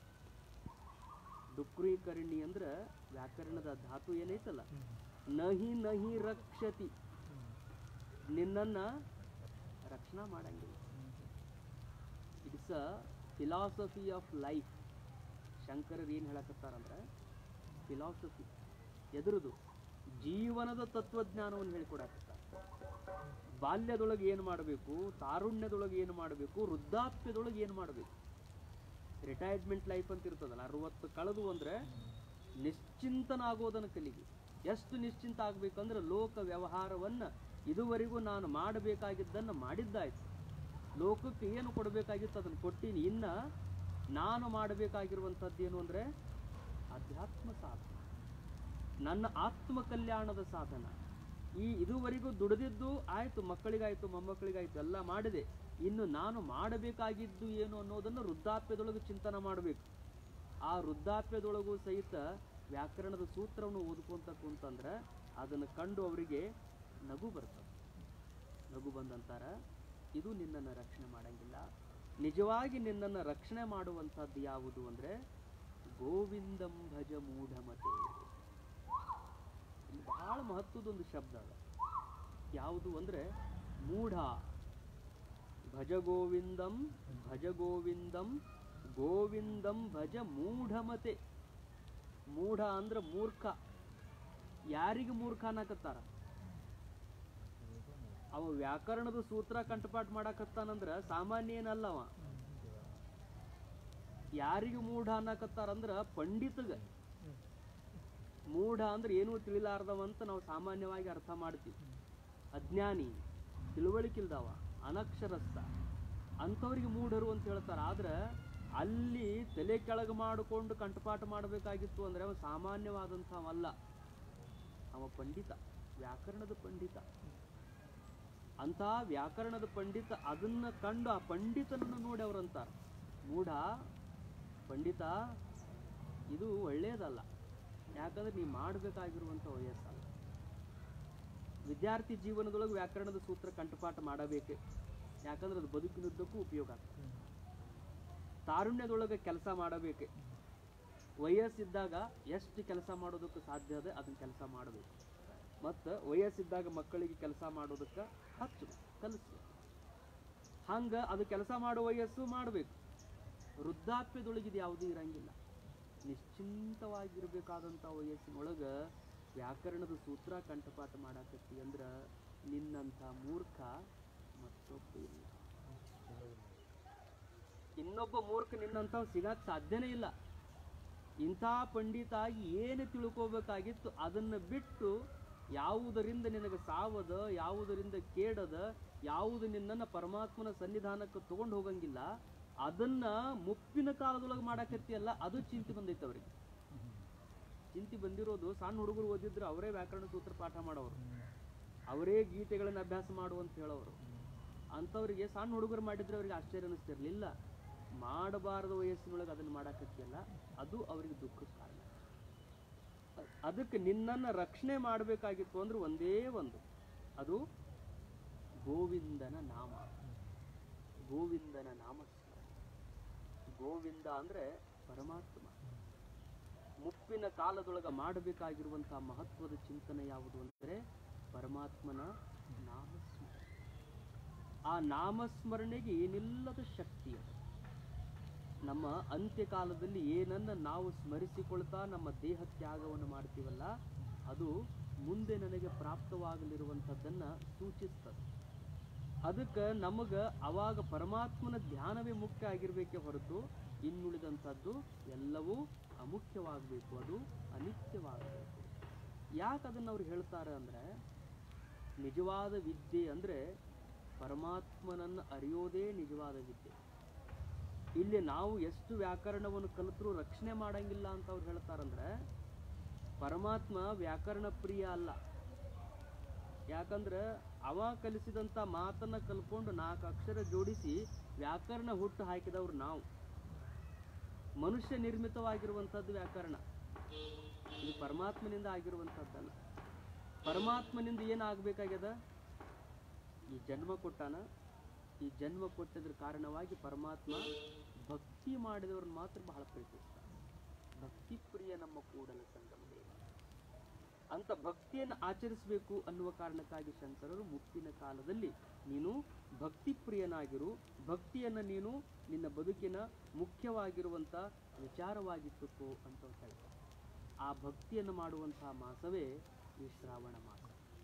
ದುಃಖೀಕರಣಿ ಅಂದ್ರ ವ್ಯಾಕರಣದ ಧಾತು ಏನೈತಲ್ಲ ನಹಿ ನಹಿ ರಕ್ಷತಿ ನಿನ್ನನ್ನ ರಕ್ಷಣಾ ಮಾಡಂಗಿಲ್ಲ it's a philosophy of life ಶಂಕರರು ಏನು ಹೇಳಕತ್ತಾರಂದ್ರೆ ಫಿಲಾಸಫಿ ಎದುರುದು ಜೀವನದ ತತ್ವಜ್ಞಾನವನ್ನು ಹೇಳಿಕೊಡಕತ್ತಾರ ಬಾಲ್ಯದೊಳಗೆ ಏನು ಮಾಡಬೇಕು ತಾರುಣ್ಯದೊಳಗೆ ಏನು ಮಾಡಬೇಕು ವೃದ್ಧಾಪ್ಯದೊಳಗೆ ಏನು ಮಾಡಬೇಕು ರಿಟೈರ್ಮೆಂಟ್ ಲೈಫ್ ಅಂತ ಇರ್ತದಲ್ಲ ಅರವತ್ತು ಕಳೆದು ಅಂದ್ರೆ ನಿಶ್ಚಿಂತನಾಗೋದನ್ನ ಕಲಿಗೆ ಎಷ್ಟು ನಿಶ್ಚಿಂತ ಆಗ್ಬೇಕಂದ್ರೆ ಲೋಕ ವ್ಯವಹಾರವನ್ನ ಇದುವರೆಗೂ ನಾನು ಮಾಡಬೇಕಾಗಿದ್ದನ್ನು ಮಾಡಿದ್ದಾಯ್ತು ಲೋಕಕ್ಕೆ ಏನು ಕೊಡಬೇಕಾಗಿತ್ತು ಅದನ್ನು ಕೊಟ್ಟಿನಿ ಇನ್ನ ನಾನು ಮಾಡಬೇಕಾಗಿರುವಂಥದ್ದು ಏನು ಅಂದ್ರೆ ಅಧ್ಯಾತ್ಮ ಸಾಧನ ನನ್ನ ಆತ್ಮ ಕಲ್ಯಾಣದ ಸಾಧನ ಈ ಇದುವರೆಗೂ ದುಡಿದಿದ್ದು ಆಯ್ತು ಮಕ್ಕಳಿಗಾಯ್ತು ಮೊಮ್ಮಕ್ಕಳಿಗಾಯ್ತು ಎಲ್ಲ ಮಾಡಿದೆ ಇನ್ನು ನಾನು ಮಾಡಬೇಕಾಗಿದ್ದು ಏನು ಅನ್ನೋದನ್ನು ವೃದ್ಧಾಪ್ಯದೊಳಗೆ ಚಿಂತನೆ ಮಾಡಬೇಕು ಆ ವೃದ್ಧಾಪ್ಯದೊಳಗೂ ಸಹಿತ ವ್ಯಾಕರಣದ ಸೂತ್ರವನ್ನು ಓದ್ಕೊಂತ ಕುಂತಂದ್ರೆ ಅದನ್ನು ಕಂಡು ಅವರಿಗೆ ನಗು ಬರ್ತದೆ ನಗು ಬಂದಂತಾರ ಇದು ನಿನ್ನನ್ನು ರಕ್ಷಣೆ ಮಾಡಂಗಿಲ್ಲ ನಿಜವಾಗಿ ನಿನ್ನನ್ನು ರಕ್ಷಣೆ ಮಾಡುವಂಥದ್ದು ಯಾವುದು ಅಂದ್ರೆ ಗೋವಿಂದಂ ಭಜ ಮೂಢಮತೆ ಇಲ್ಲಿ ಬಹಳ ಮಹತ್ವದೊಂದು ಶಬ್ದ ಅದ ಯಾವುದು ಅಂದ್ರೆ ಮೂಢ ಭಜ ಗೋವಿಂದಂ ಭಜ ಗೋವಿಂದಂ ಗೋವಿಂದಂ ಭಜ ಮೂಢಮತೆ ಮೂಢ ಅಂದ್ರ ಮೂರ್ಖ ಯಾರಿಗೆ ಮೂರ್ಖ ಅನ್ನಕತ್ತಾರ ಅವ ವ್ಯಾಕರಣದ ಸೂತ್ರ ಕಂಠಪಾಠ ಮಾಡಾಕತ್ತಾನಂದ್ರ ಸಾಮಾನ್ಯ ಏನಲ್ಲ ಅವ ಯಾರಿಗೆ ಮೂಢ ಅನ್ನಕತ್ತಾರಂದ್ರ ಪಂಡಿತಗ ಮೂಢ ಅಂದ್ರೆ ಏನೂ ತಿಳಿಲಾರ್ದವಂತ ನಾವು ಸಾಮಾನ್ಯವಾಗಿ ಅರ್ಥ ಮಾಡ್ತೀವಿ ಅಜ್ಞಾನಿ ತಿಳುವಳಿಕಿಲ್ದವ ಅನಕ್ಷರಸ್ಥ ಅಂಥವ್ರಿಗೆ ಮೂಢರು ಅಂತ ಹೇಳ್ತಾರೆ ಆದ್ರೆ ಅಲ್ಲಿ ತಲೆ ಕೆಳಗೆ ಮಾಡಿಕೊಂಡು ಕಂಠಪಾಠ ಮಾಡಬೇಕಾಗಿತ್ತು ಅಂದ್ರೆ ಅವ ಸಾಮಾನ್ಯವಾದಂಥವಲ್ಲ ಅವ ಪಂಡಿತ ವ್ಯಾಕರಣದ ಪಂಡಿತ ಅಂತ ವ್ಯಾಕರಣದ ಪಂಡಿತ ಅದನ್ನ ಕಂಡು ಆ ಪಂಡಿತನನ್ನು ನೋಡಿ ಅವ್ರಂತಾರ ಮೂಢ ಪಂಡಿತ ಇದು ಒಳ್ಳೆಯದಲ್ಲ ಯಾಕಂದ್ರೆ ನೀ ಮಾಡಬೇಕಾಗಿರುವಂಥ ವಯಸ್ಸಲ್ಲ ವಿದ್ಯಾರ್ಥಿ ಜೀವನದೊಳಗೆ ವ್ಯಾಕರಣದ ಸೂತ್ರ ಕಂಠಪಾಠ ಮಾಡಬೇಕೆ ಯಾಕಂದ್ರೆ ಅದು ಬದುಕಿನುದ್ದಕ್ಕೂ ಉಪಯೋಗ ಆಗ್ತದೆ ತಾರುಣ್ಯದೊಳಗೆ ಕೆಲಸ ಮಾಡಬೇಕೆ ವಯಸ್ಸಿದ್ದಾಗ ಎಷ್ಟು ಕೆಲಸ ಮಾಡೋದಕ್ಕೆ ಸಾಧ್ಯ ಅದ ಅದನ್ನ ಕೆಲಸ ಮಾಡಬೇಕು ಮತ್ತು ವಯಸ್ಸಿದ್ದಾಗ ಮಕ್ಕಳಿಗೆ ಕೆಲಸ ಮಾಡೋದಕ್ಕೆ ಹಚ್ಚು ಕಲಿಸು ಹಂಗ ಅದು ಕೆಲಸ ಮಾಡೋ ವಯಸ್ಸು ಮಾಡಬೇಕು ವೃದ್ಧಾಪ್ಯದೊಳಗೆ ಇದು ಯಾವುದೂ ಇರಂಗಿಲ್ಲ ನಿಶ್ಚಿಂತವಾಗಿರ್ಬೇಕಾದಂಥ ವಯಸ್ಸಿನೊಳಗೆ ವ್ಯಾಕರಣದ ಸೂತ್ರ ಕಂಠಪಾಠ ಮಾಡಾಕತ್ತಿ ಅಂದ್ರೆ ನಿನ್ನಂಥ ಮೂರ್ಖ ಮತ್ತೊಬ್ಬ ಇಲ್ಲ ಇನ್ನೊಬ್ಬ ಮೂರ್ಖ ನಿನ್ನಂಥವ್ ಸಿಗಕ್ಕೆ ಸಾಧ್ಯನೇ ಇಲ್ಲ ಇಂಥ ಪಂಡಿತ ಆಗಿ ಏನು ತಿಳ್ಕೋಬೇಕಾಗಿತ್ತು ಅದನ್ನು ಬಿಟ್ಟು ಯಾವುದರಿಂದ ನಿನಗೆ ಸಾವದ ಯಾವುದರಿಂದ ಕೇಡದ ಯಾವುದು ನಿನ್ನನ್ನು ಪರಮಾತ್ಮನ ಸನ್ನಿಧಾನಕ್ಕೆ ತಗೊಂಡು ಹೋಗಂಗಿಲ್ಲ ಅದನ್ನ ಮುಪ್ಪಿನ ಕಾಲದೊಳಗೆ ಮಾಡಾಕತ್ತಿಯಲ್ಲ ಅದು ಚಿಂತೆ ಬಂದೈತೆ ಅವ್ರಿಗೆ ಚಿಂತೆ ಬಂದಿರೋದು ಸಣ್ಣ ಹುಡುಗರು ಓದಿದ್ರು ಅವರೇ ವ್ಯಾಕರಣ ಸೂತ್ರ ಪಾಠ ಮಾಡೋರು ಅವರೇ ಗೀತೆಗಳನ್ನು ಅಭ್ಯಾಸ ಮಾಡು ಅಂತ ಹೇಳೋರು ಅಂಥವ್ರಿಗೆ ಸಣ್ಣ ಹುಡುಗರು ಮಾಡಿದ್ರೆ ಅವ್ರಿಗೆ ಆಶ್ಚರ್ಯ ಅನಿಸ್ತಿರ್ಲಿಲ್ಲ ಮಾಡಬಾರದ ವಯಸ್ಸಿನೊಳಗೆ ಅದನ್ನು ಮಾಡಾಕತ್ತಿಯಲ್ಲ ಅದು ಅವರಿಗೆ ದುಃಖದ ಕಾರಣ ಅ- ಅದಕ್ಕೆ ನಿನ್ನನ್ನು ರಕ್ಷಣೆ ಮಾಡಬೇಕಾಗಿತ್ತು ಅಂದ್ರೆ ಒಂದೇ ಒಂದು ಅದು ಗೋವಿಂದನ ನಾಮ ಗೋವಿಂದನ ನಾಮಸ್ಮರಣೆ ಗೋವಿಂದ ಅಂದ್ರೆ ಪರಮಾತ್ಮ ಮುಪ್ಪಿನ ಕಾಲದೊಳಗ ಮಾಡಬೇಕಾಗಿರುವಂತಹ ಮಹತ್ವದ ಚಿಂತನೆ ಯಾವುದು ಅಂದರೆ ಪರಮಾತ್ಮನ ನಾಮಸ್ಮರಣೆ ಆ ನಾಮಸ್ಮರಣೆಗೆ ಏನಿಲ್ಲದ ಶಕ್ತಿ ಅದು ನಮ್ಮ ಅಂತ್ಯಕಾಲದಲ್ಲಿ ಏನನ್ನ ನಾವು ಸ್ಮರಿಸಿಕೊಳ್ತಾ ನಮ್ಮ ದೇಹ ತ್ಯಾಗವನ್ನು ಮಾಡ್ತೀವಲ್ಲ ಅದು ಮುಂದೆ ನನಗೆ ಪ್ರಾಪ್ತವಾಗಲಿರುವಂಥದ್ದನ್ನ ಸೂಚಿಸ್ತದೆ ಅದಕ್ಕೆ ನಮಗೆ ಅವಾಗ ಪರಮಾತ್ಮನ ಧ್ಯಾನವೇ ಮುಖ್ಯ ಆಗಿರ್ಬೇಕೇ ಹೊರತು ಇನ್ನುಳಿದಂಥದ್ದು ಎಲ್ಲವೂ ಅಮುಖ್ಯವಾಗಬೇಕು ಅದು ಅನಿತ್ಯವಾಗಬೇಕು ಯಾಕೆ ಅದನ್ನು ಅವ್ರು ಹೇಳ್ತಾರೆ ಅಂದರೆ ನಿಜವಾದ ವಿದ್ಯೆ ಅಂದರೆ ಪರಮಾತ್ಮನನ್ನು ಅರಿಯೋದೇ ನಿಜವಾದ ವಿದ್ಯೆ ಇಲ್ಲಿ ನಾವು ಎಷ್ಟು ವ್ಯಾಕರಣವನ್ನು ಕಲಿತರೂ ರಕ್ಷಣೆ ಮಾಡಂಗಿಲ್ಲ ಅಂತ ಅವ್ರು ಹೇಳ್ತಾರಂದ್ರೆ ಪರಮಾತ್ಮ ವ್ಯಾಕರಣ ಪ್ರಿಯ ಅಲ್ಲ ಯಾಕಂದ್ರೆ ಅವ ಕಲಿಸಿದಂಥ ಮಾತನ್ನ ಕಲ್ಕೊಂಡು ನಾಲ್ಕು ಅಕ್ಷರ ಜೋಡಿಸಿ ವ್ಯಾಕರಣ ಹುಟ್ಟು ಹಾಕಿದವ್ರು ನಾವು ಮನುಷ್ಯ ನಿರ್ಮಿತವಾಗಿರುವಂಥದ್ದು ವ್ಯಾಕರಣ ಇದು ಪರಮಾತ್ಮನಿಂದ ಆಗಿರುವಂಥದ್ದಲ್ಲ ಪರಮಾತ್ಮನಿಂದ ಏನಾಗಬೇಕಾಗ್ಯದ ಈ ಜನ್ಮ ಕೊಟ್ಟಾನ ಈ ಜನ್ಮ ಕೊಟ್ಟದ್ರ ಕಾರಣವಾಗಿ ಪರಮಾತ್ಮ ಭಕ್ತಿ ಮಾಡಿದವ್ರನ್ನ ಮಾತ್ರ ಬಹಳ ಪ್ರೀತಿಸ್ತಾನೆ ಭಕ್ತಿ ಪ್ರಿಯ ನಮ್ಮ ಕೂಡಲ ಸಂಗಮ ದೇವ ಅಂತ ಭಕ್ತಿಯನ್ನು ಆಚರಿಸಬೇಕು ಅನ್ನುವ ಕಾರಣಕ್ಕಾಗಿ ಶಂಕರರು ಮುಪ್ಪಿನ ಕಾಲದಲ್ಲಿ ನೀನು ಭಕ್ತಿ ಪ್ರಿಯನಾಗಿರು ಭಕ್ತಿಯನ್ನು ನೀನು ನಿನ್ನ ಬದುಕಿನ ಮುಖ್ಯವಾಗಿರುವಂಥ ವಿಚಾರವಾಗಿಟ್ಟುಕೋ ಅಂತ ಅವ್ರು ಹೇಳ್ತಾರೆ ಆ ಭಕ್ತಿಯನ್ನು ಮಾಡುವಂತಹ ಮಾಸವೇ ಈ ಶ್ರಾವಣ ಮಾಸ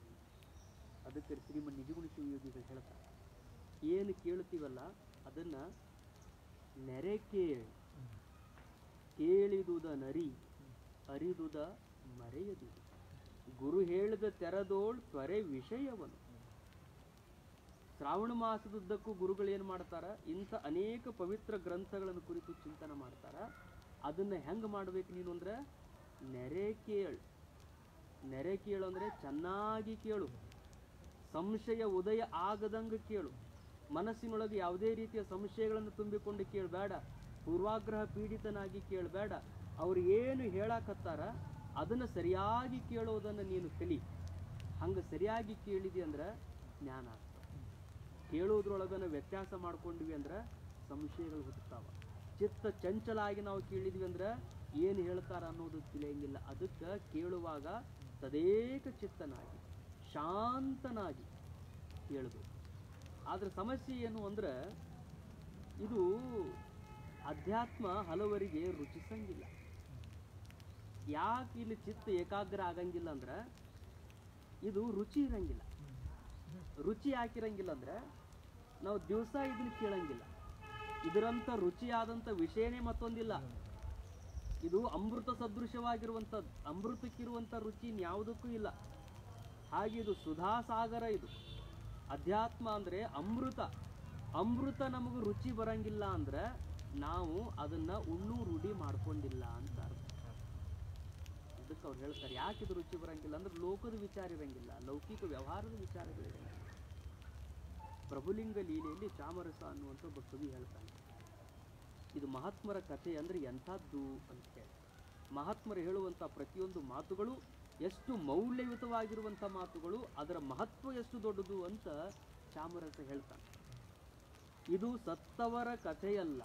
ಅದಕ್ಕೆ ಶ್ರೀಮನ್ ನಿಜಗುಣ ಶಿವಯೋಗಿಗಳು ಹೇಳ್ತಾರೆ ಏನು ಕೇಳುತ್ತೀವಲ್ಲ ಅದನ್ನ ನೆರೆ ಕೇಳಿ ಕೇಳಿದುದ ನರಿ ಅರಿದುದ ಮರೆಯದು ಗುರು ಹೇಳಿದ ತೆರದೋಳ್ ತ್ವರೆ ವಿಷಯವನ್ನು ಶ್ರಾವಣ ಮಾಸದುದ್ದಕ್ಕೂ ಗುರುಗಳು ಏನು ಮಾಡ್ತಾರ ಇಂಥ ಅನೇಕ ಪವಿತ್ರ ಗ್ರಂಥಗಳನ್ನು ಕುರಿತು ಚಿಂತನೆ ಮಾಡ್ತಾರ ಅದನ್ನ ಹೆಂಗ್ ಮಾಡ್ಬೇಕು ನೀನು ಅಂದ್ರೆ ನೆರೆ ಕೇಳು ನೆರೆ ಕೇಳು ಅಂದ್ರೆ ಚೆನ್ನಾಗಿ ಕೇಳು ಸಂಶಯ ಉದಯ ಆಗದಂಗ ಕೇಳು ಮನಸ್ಸಿನೊಳಗೆ ಯಾವುದೇ ರೀತಿಯ ಸಂಶಯಗಳನ್ನು ತುಂಬಿಕೊಂಡು ಕೇಳಬೇಡ ಪೂರ್ವಾಗ್ರಹ ಪೀಡಿತನಾಗಿ ಕೇಳಬೇಡ ಅವ್ರು ಏನು ಹೇಳಾಕತ್ತಾರ ಅದನ್ನು ಸರಿಯಾಗಿ ಕೇಳೋದನ್ನು ನೀನು ಕಲಿ ಹಂಗೆ ಸರಿಯಾಗಿ ಕೇಳಿದಿ ಅಂದ್ರೆ ಜ್ಞಾನ ಆಗ್ತದೆ ಕೇಳೋದ್ರೊಳಗನ ವ್ಯತ್ಯಾಸ ಮಾಡ್ಕೊಂಡ್ವಿ ಅಂದ್ರೆ ಸಂಶಯಗಳು ಹುಟ್ಟುತ್ತಾವ ಚಿತ್ತ ಚಂಚಲ ಆಗಿ ನಾವು ಕೇಳಿದ್ವಿ ಅಂದ್ರೆ ಏನು ಹೇಳ್ತಾರ ಅನ್ನೋದು ತಿಳಿಯಂಗಿಲ್ಲ ಅದಕ್ಕೆ ಕೇಳುವಾಗ ತದೇಕ ಚಿತ್ತನಾಗಿ ಶಾಂತನಾಗಿ ಕೇಳಬೇಕು ಆದ್ರೆ ಸಮಸ್ಯೆ ಏನು ಅಂದ್ರೆ ಇದು ಅಧ್ಯಾತ್ಮ ಹಲವರಿಗೆ ರುಚಿಸಂಗಿಲ್ಲ ಯಾಕೆ ಇಲ್ಲಿ ಚಿತ್ತ ಏಕಾಗ್ರ ಆಗಂಗಿಲ್ಲ ಅಂದ್ರೆ ಇದು ರುಚಿ ಇರಂಗಿಲ್ಲ ರುಚಿ ಯಾಕಿರಂಗಿಲ್ಲ ಅಂದ್ರೆ ನಾವು ದಿವಸ ಇದನ್ನ ಕೇಳಂಗಿಲ್ಲ ಇದರಂತ ರುಚಿಯಾದಂಥ ವಿಷಯನೇ ಮತ್ತೊಂದಿಲ್ಲ ಇದು ಅಮೃತ ಸದೃಶವಾಗಿರುವಂಥದ್ದು ಅಮೃತಕ್ಕಿರುವಂಥ ರುಚಿ ಇನ್ಯಾವುದಕ್ಕೂ ಇಲ್ಲ ಹಾಗೆ ಇದು ಸುಧಾಸಾಗರ ಇದು ಅಧ್ಯಾತ್ಮ ಅಂದ್ರೆ ಅಮೃತ ಅಮೃತ ನಮಗೆ ರುಚಿ ಬರಂಗಿಲ್ಲ ಅಂದ್ರೆ ನಾವು ಅದನ್ನ ಉಣ್ಣು ರೂಢಿ ಮಾಡ್ಕೊಂಡಿಲ್ಲ ಅಂತ ಅರ್ಥ ಅದಕ್ಕೆ ಅವ್ರು ಹೇಳ್ತಾರೆ ಯಾಕೆ ಇದು ರುಚಿ ಬರಂಗಿಲ್ಲ ಅಂದ್ರೆ ಲೋಕದ ವಿಚಾರ ಇರಂಗಿಲ್ಲ ಲೌಕಿಕ ವ್ಯವಹಾರದ ವಿಚಾರಗಳಿರಂಗಿಲ್ಲ ಪ್ರಭುಲಿಂಗ ಲೀಲೆಯಲ್ಲಿ ಚಾಮರಸ ಅನ್ನುವಂಥ ಒಬ್ಬ ಕವಿ ಹೇಳ್ತಾನೆ ಇದು ಮಹಾತ್ಮರ ಕಥೆ ಅಂದ್ರೆ ಎಂಥದ್ದು ಅಂತ ಹೇಳಿ ಮಹಾತ್ಮರು ಹೇಳುವಂಥ ಪ್ರತಿಯೊಂದು ಮಾತುಗಳು ಎಷ್ಟು ಮೌಲ್ಯಯುತವಾಗಿರುವಂಥ ಮಾತುಗಳು ಅದರ ಮಹತ್ವ ಎಷ್ಟು ದೊಡ್ಡದು ಅಂತ ಚಾಮರಸ ಹೇಳ್ತಾನೆ ಇದು ಸತ್ತವರ ಕಥೆಯಲ್ಲ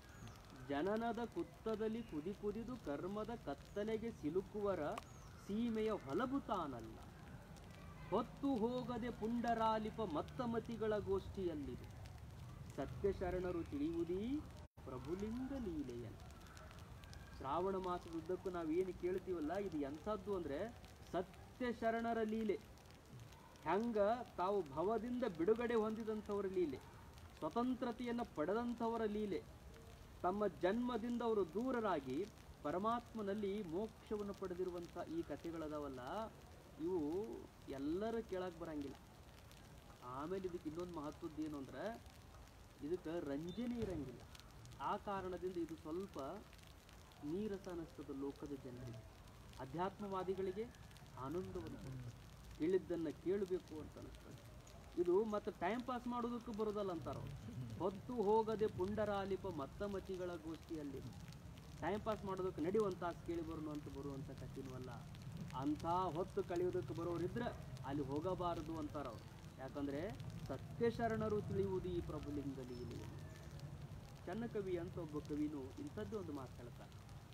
ಜನನದ ಕುತ್ತದಲ್ಲಿ ಕುದಿ ಕುದಿದು ಕರ್ಮದ ಕತ್ತಲೆಗೆ ಸಿಲುಕುವರ ಸೀಮೆಯ ಹೊಲಬು ತಾನಲ್ಲ ಹೊತ್ತು ಹೋಗದೆ ಪುಂಡರಾಲಿಪ ಮತ್ತಮತಿಗಳ ಗೋಷ್ಠಿಯಲ್ಲಿದೆ ಸತ್ಯ ಶರಣರು ತಿಳಿಯುವುದೀ ಪ್ರಭುಲಿಂಗ ಲೀಲೆಯನ್ನು ಶ್ರಾವಣ ಮಾಸದುದ್ದಕ್ಕೂ ನಾವೇನು ಕೇಳ್ತೀವಲ್ಲ ಇದು ಎಂಥದ್ದು ಅಂದ್ರೆ ಸತ್ಯ ಶರಣರ ಲೀಲೆ ಹೆಂಗ ತಾವು ಭವದಿಂದ ಬಿಡುಗಡೆ ಹೊಂದಿದಂಥವರ ಲೀಲೆ ಸ್ವತಂತ್ರತೆಯನ್ನು ಪಡೆದಂಥವರ ಲೀಲೆ ತಮ್ಮ ಜನ್ಮದಿಂದ ಅವರು ದೂರರಾಗಿ ಪರಮಾತ್ಮನಲ್ಲಿ ಮೋಕ್ಷವನ್ನು ಪಡೆದಿರುವಂಥ ಈ ಕಥೆಗಳದಾವಲ್ಲ ಇವು ಎಲ್ಲರೂ ಕೇಳಕ್ಕೆ ಬರಂಗಿಲ್ಲ ಆಮೇಲೆ ಇದಕ್ಕೆ ಇನ್ನೊಂದು ಮಹತ್ವದ್ದು ಏನು ಅಂದ್ರೆ ಇದಕ್ಕೆ ರಂಜನೆ ಇರಂಗಿಲ್ಲ ಆ ಕಾರಣದಿಂದ ಇದು ಸ್ವಲ್ಪ ನೀರಸ ಅನ್ನಿಸ್ತದೆ ಲೋಕದ ಜನರಿಗೆ ಅಧ್ಯಾತ್ಮವಾದಿಗಳಿಗೆ ಆನಂದವನ್ನು ಕೊಡ್ತದೆ ಹೇಳಿದ್ದನ್ನು ಕೇಳಬೇಕು ಅಂತ ಅನಿಸ್ತದೆ ಇದು ಮತ್ತೆ ಟೈಮ್ ಪಾಸ್ ಮಾಡೋದಕ್ಕೂ ಬರೋದಲ್ಲ ಅಂತಾರ ಹೊತ್ತು ಹೋಗದೆ ಪುಂಡರಾಲಿಪ ಮತ್ತಮತಿಗಳ ಗೋಷ್ಠಿಯಲ್ಲಿ ಟೈಮ್ ಪಾಸ್ ಮಾಡೋದಕ್ಕೆ ನಡೆಯುವಂತ ಕೇಳಿ ಬರೋನು ಅಂತ ಬರುವಂಥ ಕಥೆನೂ ಅಲ್ಲ ಅಂಥ ಹೊತ್ತು ಕಳೆಯೋದಕ್ಕೆ ಬರೋರಿದ್ರೆ ಅಲ್ಲಿ ಹೋಗಬಾರದು ಅಂತಾರ ಅವ್ರು ಯಾಕಂದ್ರೆ ಸತ್ಯ ಶರಣರು ತಿಳಿಯುವುದು ಈ ಪ್ರಭುಲಿಂಗ ಲೀಲೆ ಚನ್ನಕವಿ ಅಂತ ಒಬ್ಬ ಕವಿನು ಇಂಥದ್ದು ಒಂದು ಮಾತು ಹೇಳ್ತಾನೆ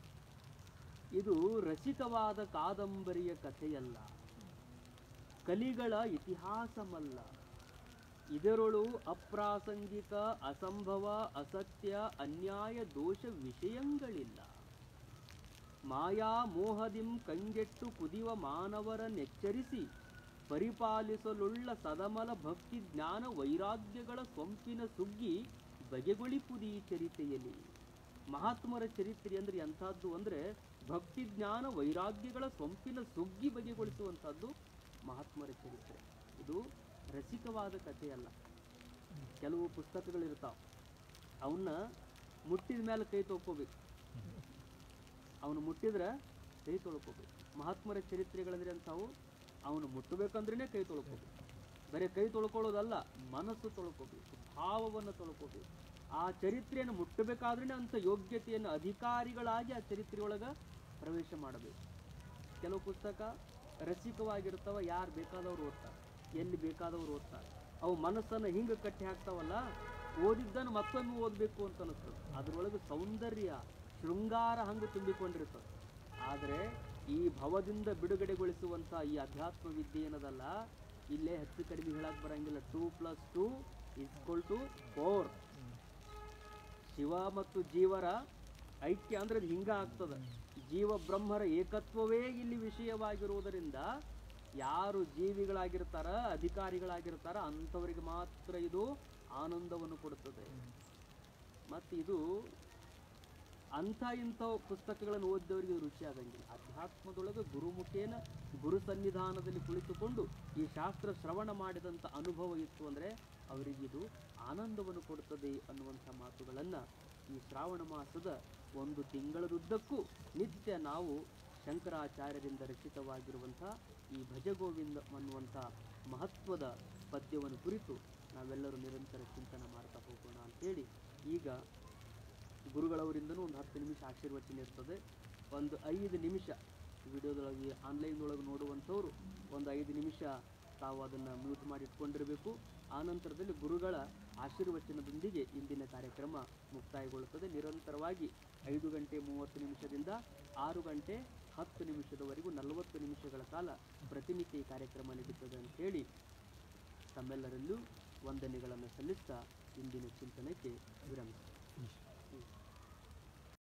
ಇದು ರಸಿಕವಾದ ಕಾದಂಬರಿಯ ಕಥೆಯಲ್ಲ ಕಲಿಗಳ ಇತಿಹಾಸಮಲ್ಲ ಇದರೊಳು ಅಪ್ರಾಸಂಗಿಕ ಅಸಂಭವ ಅಸತ್ಯ ಅನ್ಯಾಯ ದೋಷ ವಿಷಯಗಳಿಲ್ಲ ಮಾಯಾ ಮೋಹದಿಂ ಕಂಗೆಟ್ಟು ಕುದಿವ ಮಾನವರನ್ನೆಚ್ಚರಿಸಿ ಪರಿಪಾಲಿಸಲುಳ್ಳ ಸದಮಲ ಭಕ್ತಿ ಜ್ಞಾನ ವೈರಾಗ್ಯಗಳ ಸೊಂಪಿನ ಸುಗ್ಗಿ ಬಗೆಗೊಳಿಪುದಿ ಚರಿತೆಯಲ್ಲಿ ಮಹಾತ್ಮರ ಚರಿತ್ರೆ ಅಂದ್ರೆ ಎಂಥದ್ದು ಅಂದ್ರೆ ಭಕ್ತಿ ಜ್ಞಾನ ವೈರಾಗ್ಯಗಳ ಸೊಂಪಿನ ಸುಗ್ಗಿ ಬಗೆಗೊಳಿಸುವಂಥದ್ದು ಮಹಾತ್ಮರ ಚರಿತ್ರೆ ಇದು ರಸಿಕವಾದ ಕಥೆಯಲ್ಲ ಕೆಲವು ಪುಸ್ತಕಗಳಿರ್ತಾವೆ ಅವನ್ನ ಮುಟ್ಟಿದ ಮೇಲೆ ಕೈ ತೊಳ್ಕೋಬೇಕು ಅವನು ಮುಟ್ಟಿದ್ರೆ ಕೈ ತೊಳ್ಕೋಬೇಕು ಮಹಾತ್ಮರ ಚರಿತ್ರೆಗಳಂದ್ರೆ ಅಂಥವು ಅವನು ಮುಟ್ಟಬೇಕಂದ್ರೇ ಕೈ ತೊಳ್ಕೋಬೇಕು ಬರೀ ಕೈ ತೊಳ್ಕೊಳ್ಳೋದಲ್ಲ ಮನಸ್ಸು ತೊಳ್ಕೋಬೇಕು ಭಾವವನ್ನು ತೊಳ್ಕೋಬೇಕು ಆ ಚರಿತ್ರೆಯನ್ನು ಮುಟ್ಟಬೇಕಾದ್ರೆ ಅಂಥ ಯೋಗ್ಯತೆಯನ್ನು ಅಧಿಕಾರಿಗಳಾಗಿ ಆ ಚರಿತ್ರೆಯೊಳಗೆ ಪ್ರವೇಶ ಮಾಡಬೇಕು ಕೆಲವು ಪುಸ್ತಕ ರಸಿಕವಾಗಿರ್ತಾವ ಯಾರು ಬೇಕಾದವ್ರು ಓದ್ತಾರೆ ಎಲ್ಲಿ ಬೇಕಾದವ್ರು ಓದ್ತಾರೆ ಅವು ಮನಸ್ಸನ್ನು ಹಿಂಗೆ ಕಟ್ಟಿ ಹಾಕ್ತಾವಲ್ಲ ಓದಿದ್ದನ್ನು ಮತ್ತೊಮ್ಮೆ ಓದಬೇಕು ಅಂತ ಅನಿಸ್ತದೆ ಅದರೊಳಗೆ ಸೌಂದರ್ಯ ಶೃಂಗಾರ ಹಂಗೆ ತುಂಬಿಕೊಂಡಿರ್ತದೆ ಆದರೆ ಈ ಭವದಿಂದ ಬಿಡುಗಡೆಗೊಳಿಸುವಂಥ ಈ ಅಧ್ಯಾತ್ಮ ವಿದ್ಯೆ ಏನದಲ್ಲ ಇಲ್ಲೇ ಹೆಚ್ಚು ಕಡಿಮೆ ಹೇಳಕ್ ಬರಂಗಿಲ್ಲ two plus two is equal to four Shiva ಮತ್ತು ಜೀವರ ಐಕ್ಯ ಅಂದ್ರೆ ಅದು ಹಿಂಗ ಆಗ್ತದ ಜೀವ ಬ್ರಹ್ಮರ ಏಕತ್ವವೇ ಇಲ್ಲಿ ವಿಷಯವಾಗಿರುವುದರಿಂದ ಯಾರು ಜೀವಿಗಳಾಗಿರ್ತಾರ ಅಧಿಕಾರಿಗಳಾಗಿರ್ತಾರ ಅಂಥವರಿಗೆ ಮಾತ್ರ ಇದು ಆನಂದವನ್ನು ಕೊಡುತ್ತದೆ ಮತ್ತು ಇದು ಅಂಥ ಇಂಥ ಪುಸ್ತಕಗಳನ್ನು ಓದಿದವರಿಗೆ ರುಚಿ ಆಗಂಗಿಲ್ಲ ಅಧ್ಯಾತ್ಮದೊಳಗೆ ಗುರುಮುಖೇನ ಗುರು ಸನ್ನಿಧಾನದಲ್ಲಿ ಕುಳಿತುಕೊಂಡು ಈ ಶಾಸ್ತ್ರ ಶ್ರವಣ ಮಾಡಿದಂಥ ಅನುಭವ ಇತ್ತು ಅಂದರೆ ಅವರಿಗಿದು ಆನಂದವನ್ನು ಕೊಡುತ್ತದೆ ಅನ್ನುವಂಥ ಮಾತುಗಳನ್ನು ಈ ಶ್ರಾವಣ ಮಾಸದ ಒಂದು ತಿಂಗಳದುದ್ದಕ್ಕೂ ನಿತ್ಯ ನಾವು ಶಂಕರಾಚಾರ್ಯರಿಂದ ರಚಿತವಾಗಿರುವಂಥ ಈ ಭಜಗೋವಿಂದ ಅನ್ನುವಂಥ ಮಹತ್ವದ ಪದ್ಯವನ್ನು ಕುರಿತು ನಾವೆಲ್ಲರೂ ನಿರಂತರ ಚಿಂತನೆ ಮಾಡ್ತಾ ಹೋಗೋಣ ಅಂತೇಳಿ ಈಗ ಗುರುಗಳವರಿಂದನೂ ಒಂದು ಹತ್ತು ನಿಮಿಷ ಆಶೀರ್ವಚನ ಇರ್ತದೆ ಒಂದು ಐದು ನಿಮಿಷ ವಿಡಿಯೋದೊಳಗೆ ಆನ್ಲೈನ್ದೊಳಗೆ ನೋಡುವಂಥವ್ರು ಒಂದು ಐದು ನಿಮಿಷ ತಾವು ಅದನ್ನು ಮ್ಯೂಟ್ ಮಾಡಿ ಇಟ್ಕೊಂಡಿರಬೇಕು ಆನಂತರದಲ್ಲಿ ಗುರುಗಳ ಆಶೀರ್ವಚನದೊಂದಿಗೆ ಇಂದಿನ ಕಾರ್ಯಕ್ರಮ ಮುಕ್ತಾಯಗೊಳ್ಳುತ್ತದೆ ನಿರಂತರವಾಗಿ ಐದು ಗಂಟೆ ಮೂವತ್ತು ನಿಮಿಷದಿಂದ ಆರು ಗಂಟೆ ಹತ್ತು ನಿಮಿಷದವರೆಗೂ ನಲವತ್ತು ನಿಮಿಷಗಳ ಕಾಲ ಪ್ರತಿನಿತ್ಯ ಈ ಕಾರ್ಯಕ್ರಮ ನಡೀತದೆ ಅಂತೇಳಿ ತಮ್ಮೆಲ್ಲರಲ್ಲೂ ವಂದನೆಗಳನ್ನು ಸಲ್ಲಿಸ್ತಾ ಇಂದಿನ ಚಿಂತನೆಗೆ ವಿರಮಿಸ್ತಾರೆ